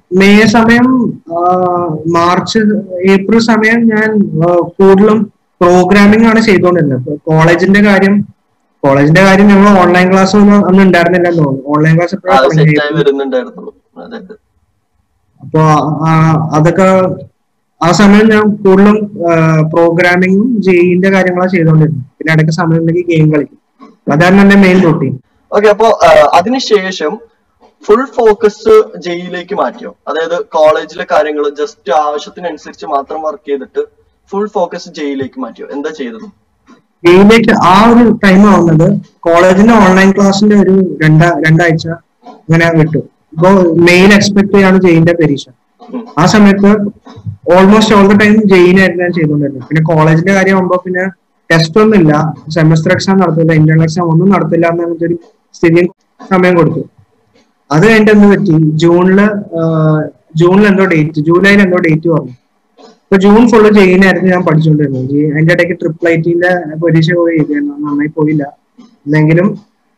മെയ് സമയം ആ, മാർച്ച് ഏപ്രിൽ സമയം ഞാൻ ആ, കൂടുതലും പ്രോഗ്രാമിംഗ് ആണ് ചെയ്തുകൊണ്ടിരുന്നത് കോളേജിന്റെ കാര്യം കോളേജിന്റെ കാര്യം ഞങ്ങൾ ഓൺലൈൻ ക്ലാസ് ഒന്നും അന്ന് ഉണ്ടായിരുന്നില്ലെന്ന് തോന്നുന്നു ഓൺലൈൻ ക്ലാസ് അത് എപ്പോഴാണ് സെറ്റ് ആയി തുടങ്ങിയത് വരുന്നുണ്ടായിരുന്നുള്ളൂ അതെ അതെ അപ്പൊ ആ, അതൊക്കെ ആ സമയം ഞാൻ കൂടുതലും പ്രോഗ്രാമിങ്ങും ജെയിന്റെ കാര്യങ്ങളാണ് ചെയ്തുകൊണ്ടിരുന്നത് പിന്നെ ഇടയ്ക്ക് സമയം ഉണ്ടെങ്കിൽ ഗെയിം കളിക്കും അതാണ് എന്റെ മെയിൻ റൂട്ടീൻ ഓക്കെ അപ്പോ ആ, അതിനുശേഷം ഫുൾ ഫോക്കസ് ജെയിലേക്ക് മാറ്റിയോ അതായത് കോളേജിലെ കാര്യങ്ങൾ ജസ്റ്റ് ആവശ്യത്തിനനുസരിച്ച് മാത്രം വർക്ക് ചെയ്തിട്ട് ഫുൾ ഫോക്കസ് ജെയിലേക്ക് മാറ്റിയോ എന്താ ചെയ്തത് ഗെയിമിലേക്ക് ആ ഒരു ടൈം ആവുന്നത് കോളേജിന്റെ ഓൺലൈൻ ക്ലാസ്സിന്റെ ഒരു രണ്ടാ രണ്ടാഴ്ച ഇങ്ങനെ വിട്ടു ഇപ്പോ മെയിൻ എക്സ്പെക്ട് ചെയ്യാണ് ജെയിന്റെ പരീക്ഷ ഉം. ആ സമയത്ത് ഓൾമോസ്റ്റ് ഓൾ ദ ടൈം ജെയിനായിരുന്നു ഞാൻ ചെയ്തുകൊണ്ടിരുന്നത് പിന്നെ കോളേജിന്റെ കാര്യമാകുമ്പോ പിന്നെ ടെസ്റ്റ് ഒന്നും ഇല്ല സെമസ്റ്റർ എക്സാം നടത്തില്ല ഇന്റേണൽ എക്സാം ഒന്നും നടത്തില്ല എന്ന് പറഞ്ഞൊരു സ്ഥിതി സമയം കൊടുത്തു അത് കഴിഞ്ഞിട്ട് എന്ത് പറ്റി ജൂണില് ജൂണിൽ എന്തോ ഡേറ്റ് ജൂലൈയിൽ എന്തോ ഡേറ്റ് പറഞ്ഞു ഇപ്പൊ ജൂൺ ഫുള്ള് ജെയിനായിരുന്നു ഞാൻ പഠിച്ചുകൊണ്ടിരുന്നത് ജെ- അതിന്റെ ഇടയ്ക്ക് ട്രിപ്പിൾ ഐറ്റിന്റെ പരീക്ഷ പോയി എഴുതിയായിരുന്നു നന്നായി പോയില്ല എന്നെങ്കിലും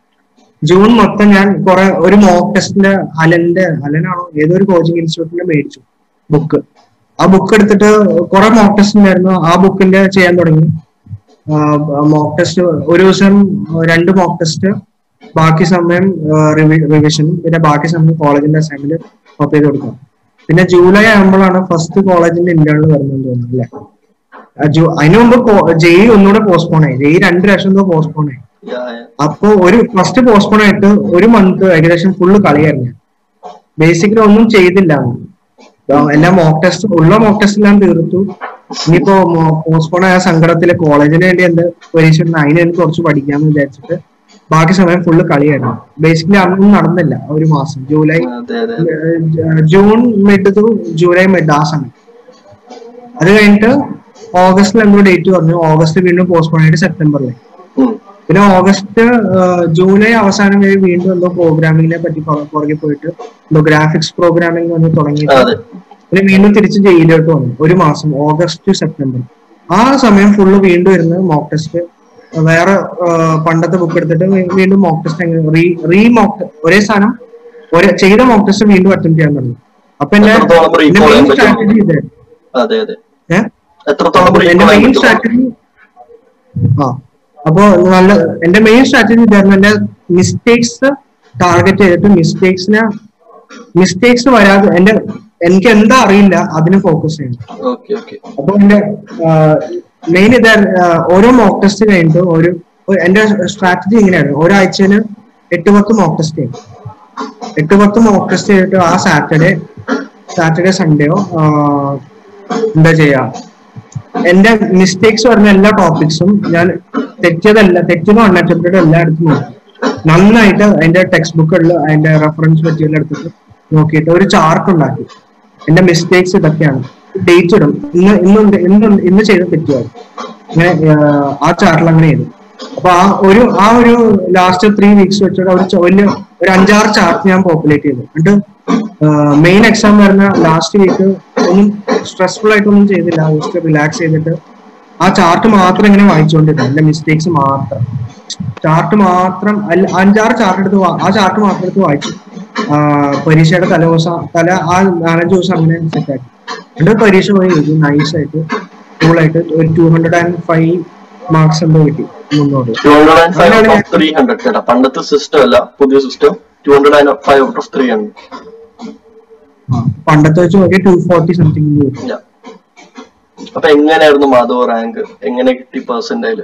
ജൂൺ മൊത്തം ഞാൻ കുറെ ഒരു മോക്ക് ടെസ്റ്റിന്റെ അലന്റെ അലനാണോ ഏതോ ഒരു കോച്ചിങ് ഇൻസ്റ്റിറ്റ്യൂട്ടിന്റെ മേടിച്ചു ബുക്ക് ആ ബുക്ക് എടുത്തിട്ട് കുറെ മോക്ക് ടെസ്റ്റ് ഉണ്ടായിരുന്നു ആ ബുക്കിന്റെ ചെയ്യാൻ തുടങ്ങി മോക്ക് ടെസ്റ്റ് ഒരു ദിവസം രണ്ട് മോക്ക് ടെസ്റ്റ് ബാക്കി സമയം റിവിഷനും പിന്നെ ബാക്കി സമയം കോളേജിന്റെ അസൈൻമെന്റ് കോപ്പി ചെയ്ത് കൊടുക്കാം പിന്നെ ജൂലൈ ആകുമ്പോഴാണ് ഫസ്റ്റ് കോളേജിന്റെ ഇന്റേണൽ വരുന്നത് തോന്നുന്നു അല്ലേ ആ ജൂ- അതിനു മുമ്പ് ജെയ് ഒന്നുകൂടെ പോസ്റ്റ്പോൺ ആയി ജെയ് രണ്ട് ലക്ഷം രൂപ പോസ്റ്റ്പോൺ ആയി Yeah, yeah. അപ്പൊ ഒരു ഫസ്റ്റ് പോസ്റ്റ്പോൺ ആയിട്ട് ഒരു മന്ത് ഏകദേശം ഫുള്ള് കളിയായിരുന്നു ബേസിക്കലി ഒന്നും ചെയ്തില്ല അപ്പൊ എല്ലാ മോക്ക് ടെസ്റ്റ് ഉള്ള മോക്ക് ടെസ്റ്റ് എല്ലാം തീർത്തു ഇനിയിപ്പോ പോസ്റ്റ്പോൺ ആയ സങ്കടത്തില് കോളേജിന് വേണ്ടി എന്ത് പരീക്ഷ ഉണ്ട് അതിന് എനിക്ക് കുറച്ച് പഠിക്കാന്ന് വിചാരിച്ചിട്ട് ബാക്കി സമയം ഫുള്ള് കളിയായിരുന്നു ബേസിക്കലി അതൊന്നും നടന്നില്ല ഒരു മാസം ജൂലൈ അതെ അതെ അതെ. ഏഹ് June mid to July mid ആ സമയം അത് കഴിഞ്ഞിട്ട് ഓഗസ്റ്റിൽ എന്തോ ഡേറ്റ് പറഞ്ഞു ഓഗസ്റ്റ് വീണ്ടും പോസ്റ്റ്പോൺ ആയിട്ട് സെപ്റ്റംബറിൽ ഉം. പിന്നെ ഓഗസ്റ്റ് ഏഹ് ജൂലൈ അവസാനം വരെ വീണ്ടും എന്തോ പ്രോഗ്രാമിങ്ങിനെ പറ്റി പുറ- പുറകെ പോയിട്ട് എന്തോ ഗ്രാഫിക്സ് പ്രോഗ്രാമിംഗ് വന്ന് തുടങ്ങിയിട്ട് അതെ പിന്നെ വീണ്ടും തിരിച്ച് ജയിലിലോട്ട് വന്നു ഒരു മാസം ഓഗസ്റ്റ് ടു സെപ്റ്റംബർ ആ സമയം ഫുള്ള് വീണ്ടും ഇരുന്ന് മോക്ക് ടെസ്റ്റ് വേറെ ഏഹ് പണ്ടത്തെ ബുക്ക് എടുത്തിട്ട് വീ- വീണ്ടും mock test re re mock ഒരേ സാധനം ഒരേ ചെയ്ത മോക്ക് ടെസ്റ്റ് വീണ്ടും അറ്റൻഡ് ചെയ്യാൻ തുടങ്ങി അപ്പൊ എന്റെ എത്രത്തോളം recall എന്റെ ചെയ്യാൻ മെയിൻ പറ്റും? സ്ട്രാറ്റജി ഇതായിരുന്നു അതെ അതെ ഏഹ് എത്രത്തോളം എന്റെ recall മെയിൻ ചെയ്യാൻ പറ്റും? സ്ട്രാറ്റജി ആ അപ്പോ നല്ല എന്റെ മെയിൻ സ്ട്രാറ്റജി ഇതായിരുന്നു എന്റെ മിസ്റ്റേക്സ് ടാർഗറ്റ് ചെയ്തിട്ട് മിസ്റ്റേക്സിനെ മിസ്റ്റേക്സ് വരാതെ എന്റെ എനിക്ക് എന്താ അറിയില്ല അതിന് ഫോക്കസ് ചെയ്യണം ഓക്കെ ഓക്കെ അപ്പൊ എന്റെ മെയിൻ ഇതാ ഓരോ മോക്ക് ടെസ്റ്റ് കഴിഞ്ഞിട്ട് ഒരു ഒരു- എന്റെ സ്ട്രാറ്റജി ഇങ്ങനെയായിരുന്നു ഒരാഴ്ചയിൽ എട്ട് പത്ത് മോക്ക് ടെസ്റ്റ് ചെയ്യും എട്ട് പത്ത് മോക്ക് ടെസ്റ്റ് ചെയ്തിട്ട് ആ സാറ്റർഡേ സാറ്റർഡേ സൺഡേയോ എന്താ ചെയ്യാ എന്റെ മിസ്റ്റേക്സ് പറഞ്ഞ എല്ലാ ടോപ്പിക്സും ഞാൻ തെറ്റിയതല്ല തെറ്റിയതോ അൺഅറ്റംപ്റ്റഡോ എല്ലാം എടുത്ത് നോക്കി നന്നായിട്ട് അതിന്റെ ടെക്സ്റ്റ് ബുക്കുകളിൽ അതിന്റെ റെഫറൻസ് മെറ്റീരിയൽ എടുത്തിട്ട് നോക്കിയിട്ട് ഒരു ചാർട്ട് ഉണ്ടാക്കി എന്റെ മിസ്റ്റേക്സ് ഇതൊക്കെയാണ് ഡേറ്റ് ഇടും ഇന്ന് ഇന്ന് ഉണ്ട്- ഇന്ന് ഉണ്ട്- ഇന്ന് ചെയ്ത തെറ്റുകൾ ഇങ്ങനെ ആഹ്, ആ ചാർട്ടിൽ അങ്ങനെ ചെയ്തു അപ്പൊ ആ ഒരു ആ ഒരു ലാസ്റ്റ് ത്രീ വീക്സ് വെച്ചിട്ട് ഒരു ച- വലിയ ഒരു അഞ്ചാറ് ചാർട്ട് ഞാൻ പോപ്പുലേറ്റ് ചെയ്തു എന്നിട്ട് മെയിൻ എക്സാം വരുന്ന ലാസ്റ്റ് വീക്ക് ഒന്നും സ്ട്രെസ്ഫുൾ ആയിട്ടൊന്നും ചെയ്തില്ല ജസ്റ്റ് റിലാക്സ് ചെയ്തിട്ട് ആ ചാർട്ട് മാത്രം ഇങ്ങനെ വായിച്ചുകൊണ്ടിരുന്നു എന്റെ മിസ്റ്റേക്സ് മാത്രം ചാർട്ട് മാത്രം അല്ല അഞ്ചാറ് ചാർട്ട് എടുത്ത് വാ- ആ ചാർട്ട് മാത്രം എടുത്ത് വായിച്ചു ആ, പരീക്ഷയുടെ തലേദിവസം തല ആ നാലഞ്ച് ദിവസം അങ്ങനെ സെറ്റാക്കി എന്നിട്ട് പരീക്ഷ പോയി എഴുതി നൈസായിട്ട് കൂളായിട്ട് ഒരു two hundred and five marks എന്തോ കിട്ടി മുന്നോട്ട് ടു ഹൺഡ്രഡ് ആൻഡ് ഫൈവ് അങ്ങനെയാണ് ഔട്ട് ഓഫ് ത്രീ ഹൺഡ്രഡ് കേട്ടോ പണ്ടത്തെ സിസ്റ്റം അല്ല പുതിയ system two hundred and five out of three hundred ആ, പണ്ടത്തെ വെച്ച് നോക്കിയാൽ ടു ഫോർട്ടി സംതിങ് കിട്ടി അപ്പൊ എങ്ങനെയായിരുന്നു മാധവ് റാങ്ക് എങ്ങനെ കിട്ടി പെർസെന്റൈല്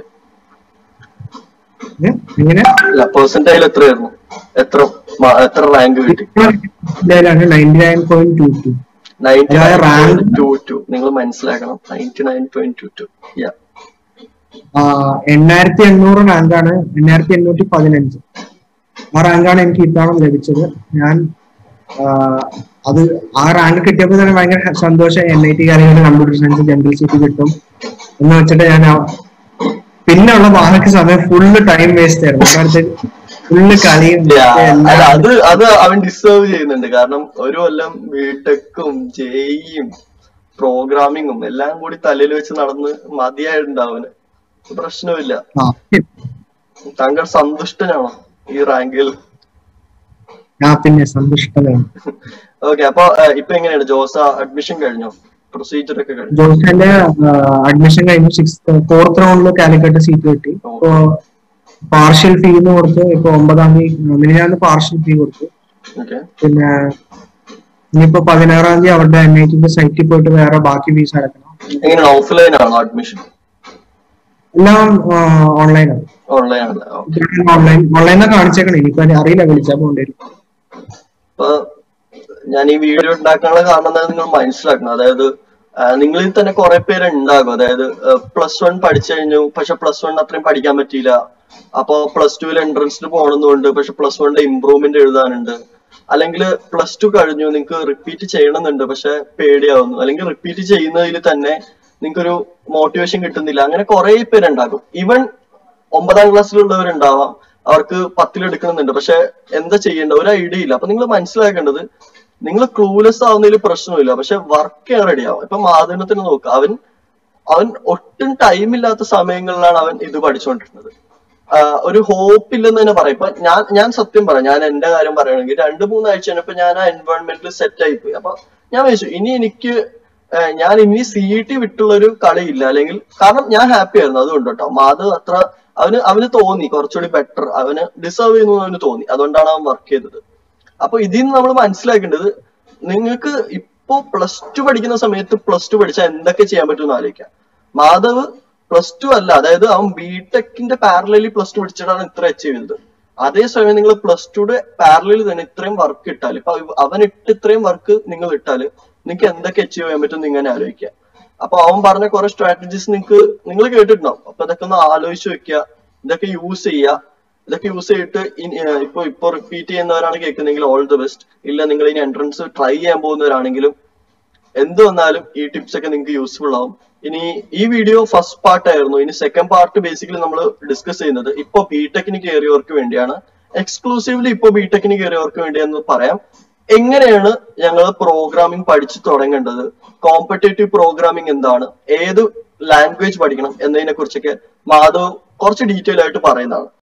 ഏ? എങ്ങനെ അല്ല പെർസെന്റൈൽ എത്രയായിരുന്നു എത്ര മ- എത്ര റാങ്ക് കിട്ടി ninety nine point two two ninety അതായത് നയൻ rank- ടു ടു നിങ്ങൾ മനസ്സിലാക്കണം ninety nine point two two yeah എണ്ണായിരത്തി എണ്ണൂറ് റാങ്കാണ് എണ്ണായിരത്തി എണ്ണൂറ്റി പതിനഞ്ച് ആ റാങ്കാണ് എനിക്ക് ഇത്തവണ ലഭിച്ചത് ഞാൻ ആ, അത് ആ റാങ്ക് കിട്ടിയപ്പോൾ തന്നെ ഭയങ്കര സന്തോഷം എൻ ഐ ടി കാര്യങ്ങൾ കമ്പ്യൂട്ടർ സയൻസ് ജനറൽ സീറ്റ് കിട്ടും എന്ന് വെച്ചിട്ട് ഞാൻ ആ- പിന്നെയുള്ള ബാക്കി സമയം ഫുള്ള് ടൈം വേസ്റ്റ് ആയിരുന്നു അടുത്ത് ഫുള്ള് കളിയും അല്ല എല്ലാം അത് അത് അവൻ ഡിസേർവ് ചെയ്യുന്നുണ്ട് കാരണം ഒരു കൊല്ലം ബിടെക്കും ജെയും പ്രോഗ്രാമിങ്ങും എല്ലാം കൂടി തലയിൽ വെച്ച് നടന്ന് മതിയായിട്ടുണ്ട് അവന് പ്രശ്നമില്ല ആ, താങ്കൾ സന്തുഷ്ടനാണോ ഈ റാങ്കിൽ ഞാൻ പിന്നെ സന്തുഷ്ടനാണ് ഓക്കെ അപ്പൊ ആ, ഇപ്പൊ എങ്ങനെയാണ് ജോസ അഡ്മിഷൻ കഴിഞ്ഞോ പ്രൊസീജിയർ ഒക്കെ കഴിഞ്ഞു ജോസിന്റെ അഡ്മിഷൻ കഴിഞ്ഞു സിക്സ് ഫോർത്ത് റൗണ്ടിൽ കാലിക്കറ്റ് സീറ്റ് കിട്ടി ഇപ്പോ പാർഷ്യൽ ഫീ എന്ന് കൊടുത്ത് ഇപ്പൊ ഒമ്പതാം തീയതി മിനിഞ്ഞാന്ന് പാർഷ്യൽ ഫീ കൊടുത്തു ഓക്കെ പിന്നെ ഇനിയിപ്പോ പതിനാറാം തീയതി അവരുടെ എൻ ഐ ടിന്റെ സൈറ്റിൽ പോയിട്ട് വേറെ ബാക്കി ഫീസ് അടക്കണം എങ്ങനെയാണ് ഓഫ്ലൈൻ ആണോ അഡ്മിഷൻ എല്ലാം ഓൺലൈനാണ് ഓൺലൈൻ ആണല്ലേ ഓക്കെ ഓൺലൈൻ ഓൺലൈനിൽ കാണിച്ചേക്കണേ ഇനിയിപ്പോ അറിയില്ല വിളിച്ചാൽ പോകേണ്ടി വരും അപ്പൊ ഞാൻ ഈ വീഡിയോ ഉണ്ടാക്കാനുള്ള കാരണം എന്താ നിങ്ങൾ മനസ്സിലാക്കണം അതായത് ആ, നിങ്ങളിൽ തന്നെ കുറെ പേര് ഉണ്ടാകും അതായത് പ്ലസ് വൺ പഠിച്ചു കഴിഞ്ഞു പക്ഷെ പ്ലസ് വൺ അത്രയും പഠിക്കാൻ പറ്റിയില്ല അപ്പൊ പ്ലസ് ടുവിൽ എൻട്രൻസിന് പോകണമെന്നുണ്ട് പക്ഷെ പ്ലസ് വണ്ണിന്റെ ഇമ്പ്രൂവ്മെന്റ് എഴുതാനുണ്ട് അല്ലെങ്കിൽ പ്ലസ് ടു കഴിഞ്ഞു നിങ്ങൾക്ക് റിപ്പീറ്റ് ചെയ്യണമെന്നുണ്ട് പക്ഷെ പേടിയാവുന്നു അല്ലെങ്കിൽ റിപ്പീറ്റ് ചെയ്യുന്നതിൽ തന്നെ നിങ്ങൾക്കൊരു മോട്ടിവേഷൻ കിട്ടുന്നില്ല അങ്ങനെ കുറെ പേരുണ്ടാകും ഈവൻ ഒമ്പതാം ക്ലാസ്സിലുള്ളവരുണ്ടാവാം അവർക്ക് പത്തിൽ എടുക്കണമെന്നുണ്ട് പക്ഷെ എന്താ ചെയ്യേണ്ട ഒരു ഐഡിയ ഇല്ല അപ്പൊ നിങ്ങൾ മനസ്സിലാക്കേണ്ടത് നിങ്ങൾ ക്ലൂലെസ് ആവുന്നതിൽ പ്രശ്നമില്ല പക്ഷെ വർക്ക് ചെയ്യാൻ റെഡി ആവും ഇപ്പൊ മാധ്യമത്തിന് നോക്കുക അവൻ അവൻ ഒട്ടും ടൈം ഇല്ലാത്ത സമയങ്ങളിലാണ് അവൻ ഇത് പഠിച്ചുകൊണ്ടിരുന്നത് ആഹ് ഒരു ഹോപ്പ് ഇല്ലെന്ന് തന്നെ പറയാം ഇപ്പൊ ഞാൻ ഞാൻ സത്യം പറയാം ഞാൻ എന്റെ കാര്യം പറയുകയാണെങ്കിൽ രണ്ട് മൂന്നാഴ്ച കഴിഞ്ഞപ്പോ ഞാൻ ആ എൻവയോൺമെന്റിൽ സെറ്റ് ആയി പോയി അപ്പൊ ഞാൻ വിചാരിച്ചു ഇനി എനിക്ക് ആഹ് ഞാൻ ഇനി സി ഇ ടി വിട്ടുള്ള ഒരു കളിയില്ല അല്ലെങ്കിൽ കാരണം ഞാൻ ഹാപ്പി ആയിരുന്നു അതുകൊണ്ട് കേട്ടോ മാധവ് അത്ര അവന് അവന് തോന്നി കുറച്ചുകൂടി ബെറ്റർ അവന് ഡിസേർവ് ചെയ്യുന്നു എന്ന് അവന് തോന്നി അതുകൊണ്ടാണ് അവൻ വർക്ക് ചെയ്തത് അപ്പൊ ഇതിൽ നിന്ന് നമ്മൾ മനസ്സിലാക്കേണ്ടത് നിങ്ങൾക്ക് ഇപ്പോ പ്ലസ് ടു പഠിക്കുന്ന സമയത്ത് പ്ലസ് ടു പഠിച്ചാൽ എന്തൊക്കെ ചെയ്യാൻ പറ്റുമെന്ന് ആലോചിക്കാം മാധവ് പ്ലസ് ടു അല്ല അതായത് അവൻ ബിടെക്കിന്റെ പാരലലി പ്ലസ് ടു പഠിച്ചിട്ടാണ് ഇത്ര അച്ചീവ് ചെയ്തത് അതേസമയം നിങ്ങൾ പ്ലസ് ടുയുടെ പാരലലി തന്നെ ഇത്രയും വർക്ക് ഇട്ടാൽ ഇപ്പൊ അവ- അവൻ ഇട്ട് ഇത്രയും വർക്ക് നിങ്ങൾ ഇട്ടാല് നിങ്ങൾക്ക് എന്തൊക്കെ അച്ചീവ് ചെയ്യാൻ പറ്റും എന്ന് ഇങ്ങനെ ആലോചിക്കുക അപ്പൊ അവൻ പറഞ്ഞ കുറെ സ്ട്രാറ്റജീസ് നിങ്ങൾക്ക് നിങ്ങൾ കേട്ടിട്ടുണ്ടാവും അപ്പൊ ഇതൊക്കെ ഒന്ന് ആലോചിച്ച് വെക്കുക ഇതൊക്കെ യൂസ് ചെയ്യുക ഇതൊക്കെ യൂസ് ചെയ്തിട്ട് ഇനി, ഏർ, ഇപ്പൊ ഇപ്പൊ റിപ്പീറ്റ് ചെയ്യുന്നവരാണ് കേൾക്കുന്നെങ്കിൽ ഓൾ ദി ബെസ്റ്റ് ഇല്ല നിങ്ങൾ ഇനി എൻട്രൻസ് ട്രൈ ചെയ്യാൻ പോകുന്നവരാണെങ്കിലും എന്ത് വന്നാലും ഈ ടിപ്സ് ഒക്കെ നിങ്ങൾക്ക് യൂസ്ഫുൾ ആവും ഇനി ഈ വീഡിയോ ഫസ്റ്റ് പാർട്ട് ആയിരുന്നു ഇനി സെക്കൻഡ് പാർട്ട് ബേസിക്കലി നമ്മൾ ഡിസ്കസ് ചെയ്യുന്നത് ഇപ്പൊ ബിടെക്കിന് കയറിയവർക്ക് വേണ്ടിയാണ് എക്സ്ക്ലൂസീവ്ലി ഇപ്പൊ ബിടെക്കിന് കയറിയവർക്ക് വേണ്ടിയെന്ന് പറയാം എങ്ങനെയാണ് ഞങ്ങൾ പ്രോഗ്രാമിംഗ് പഠിച്ചു തുടങ്ങേണ്ടത് കോമ്പറ്റേറ്റീവ് പ്രോഗ്രാമിംഗ് എന്താണ് ഏത് ലാംഗ്വേജ് പഠിക്കണം എന്നതിനെ കുറിച്ചൊക്കെ മാധവ് കുറച്ച് ഡീറ്റെയിൽ ആയിട്ട് പറയുന്നതാണ്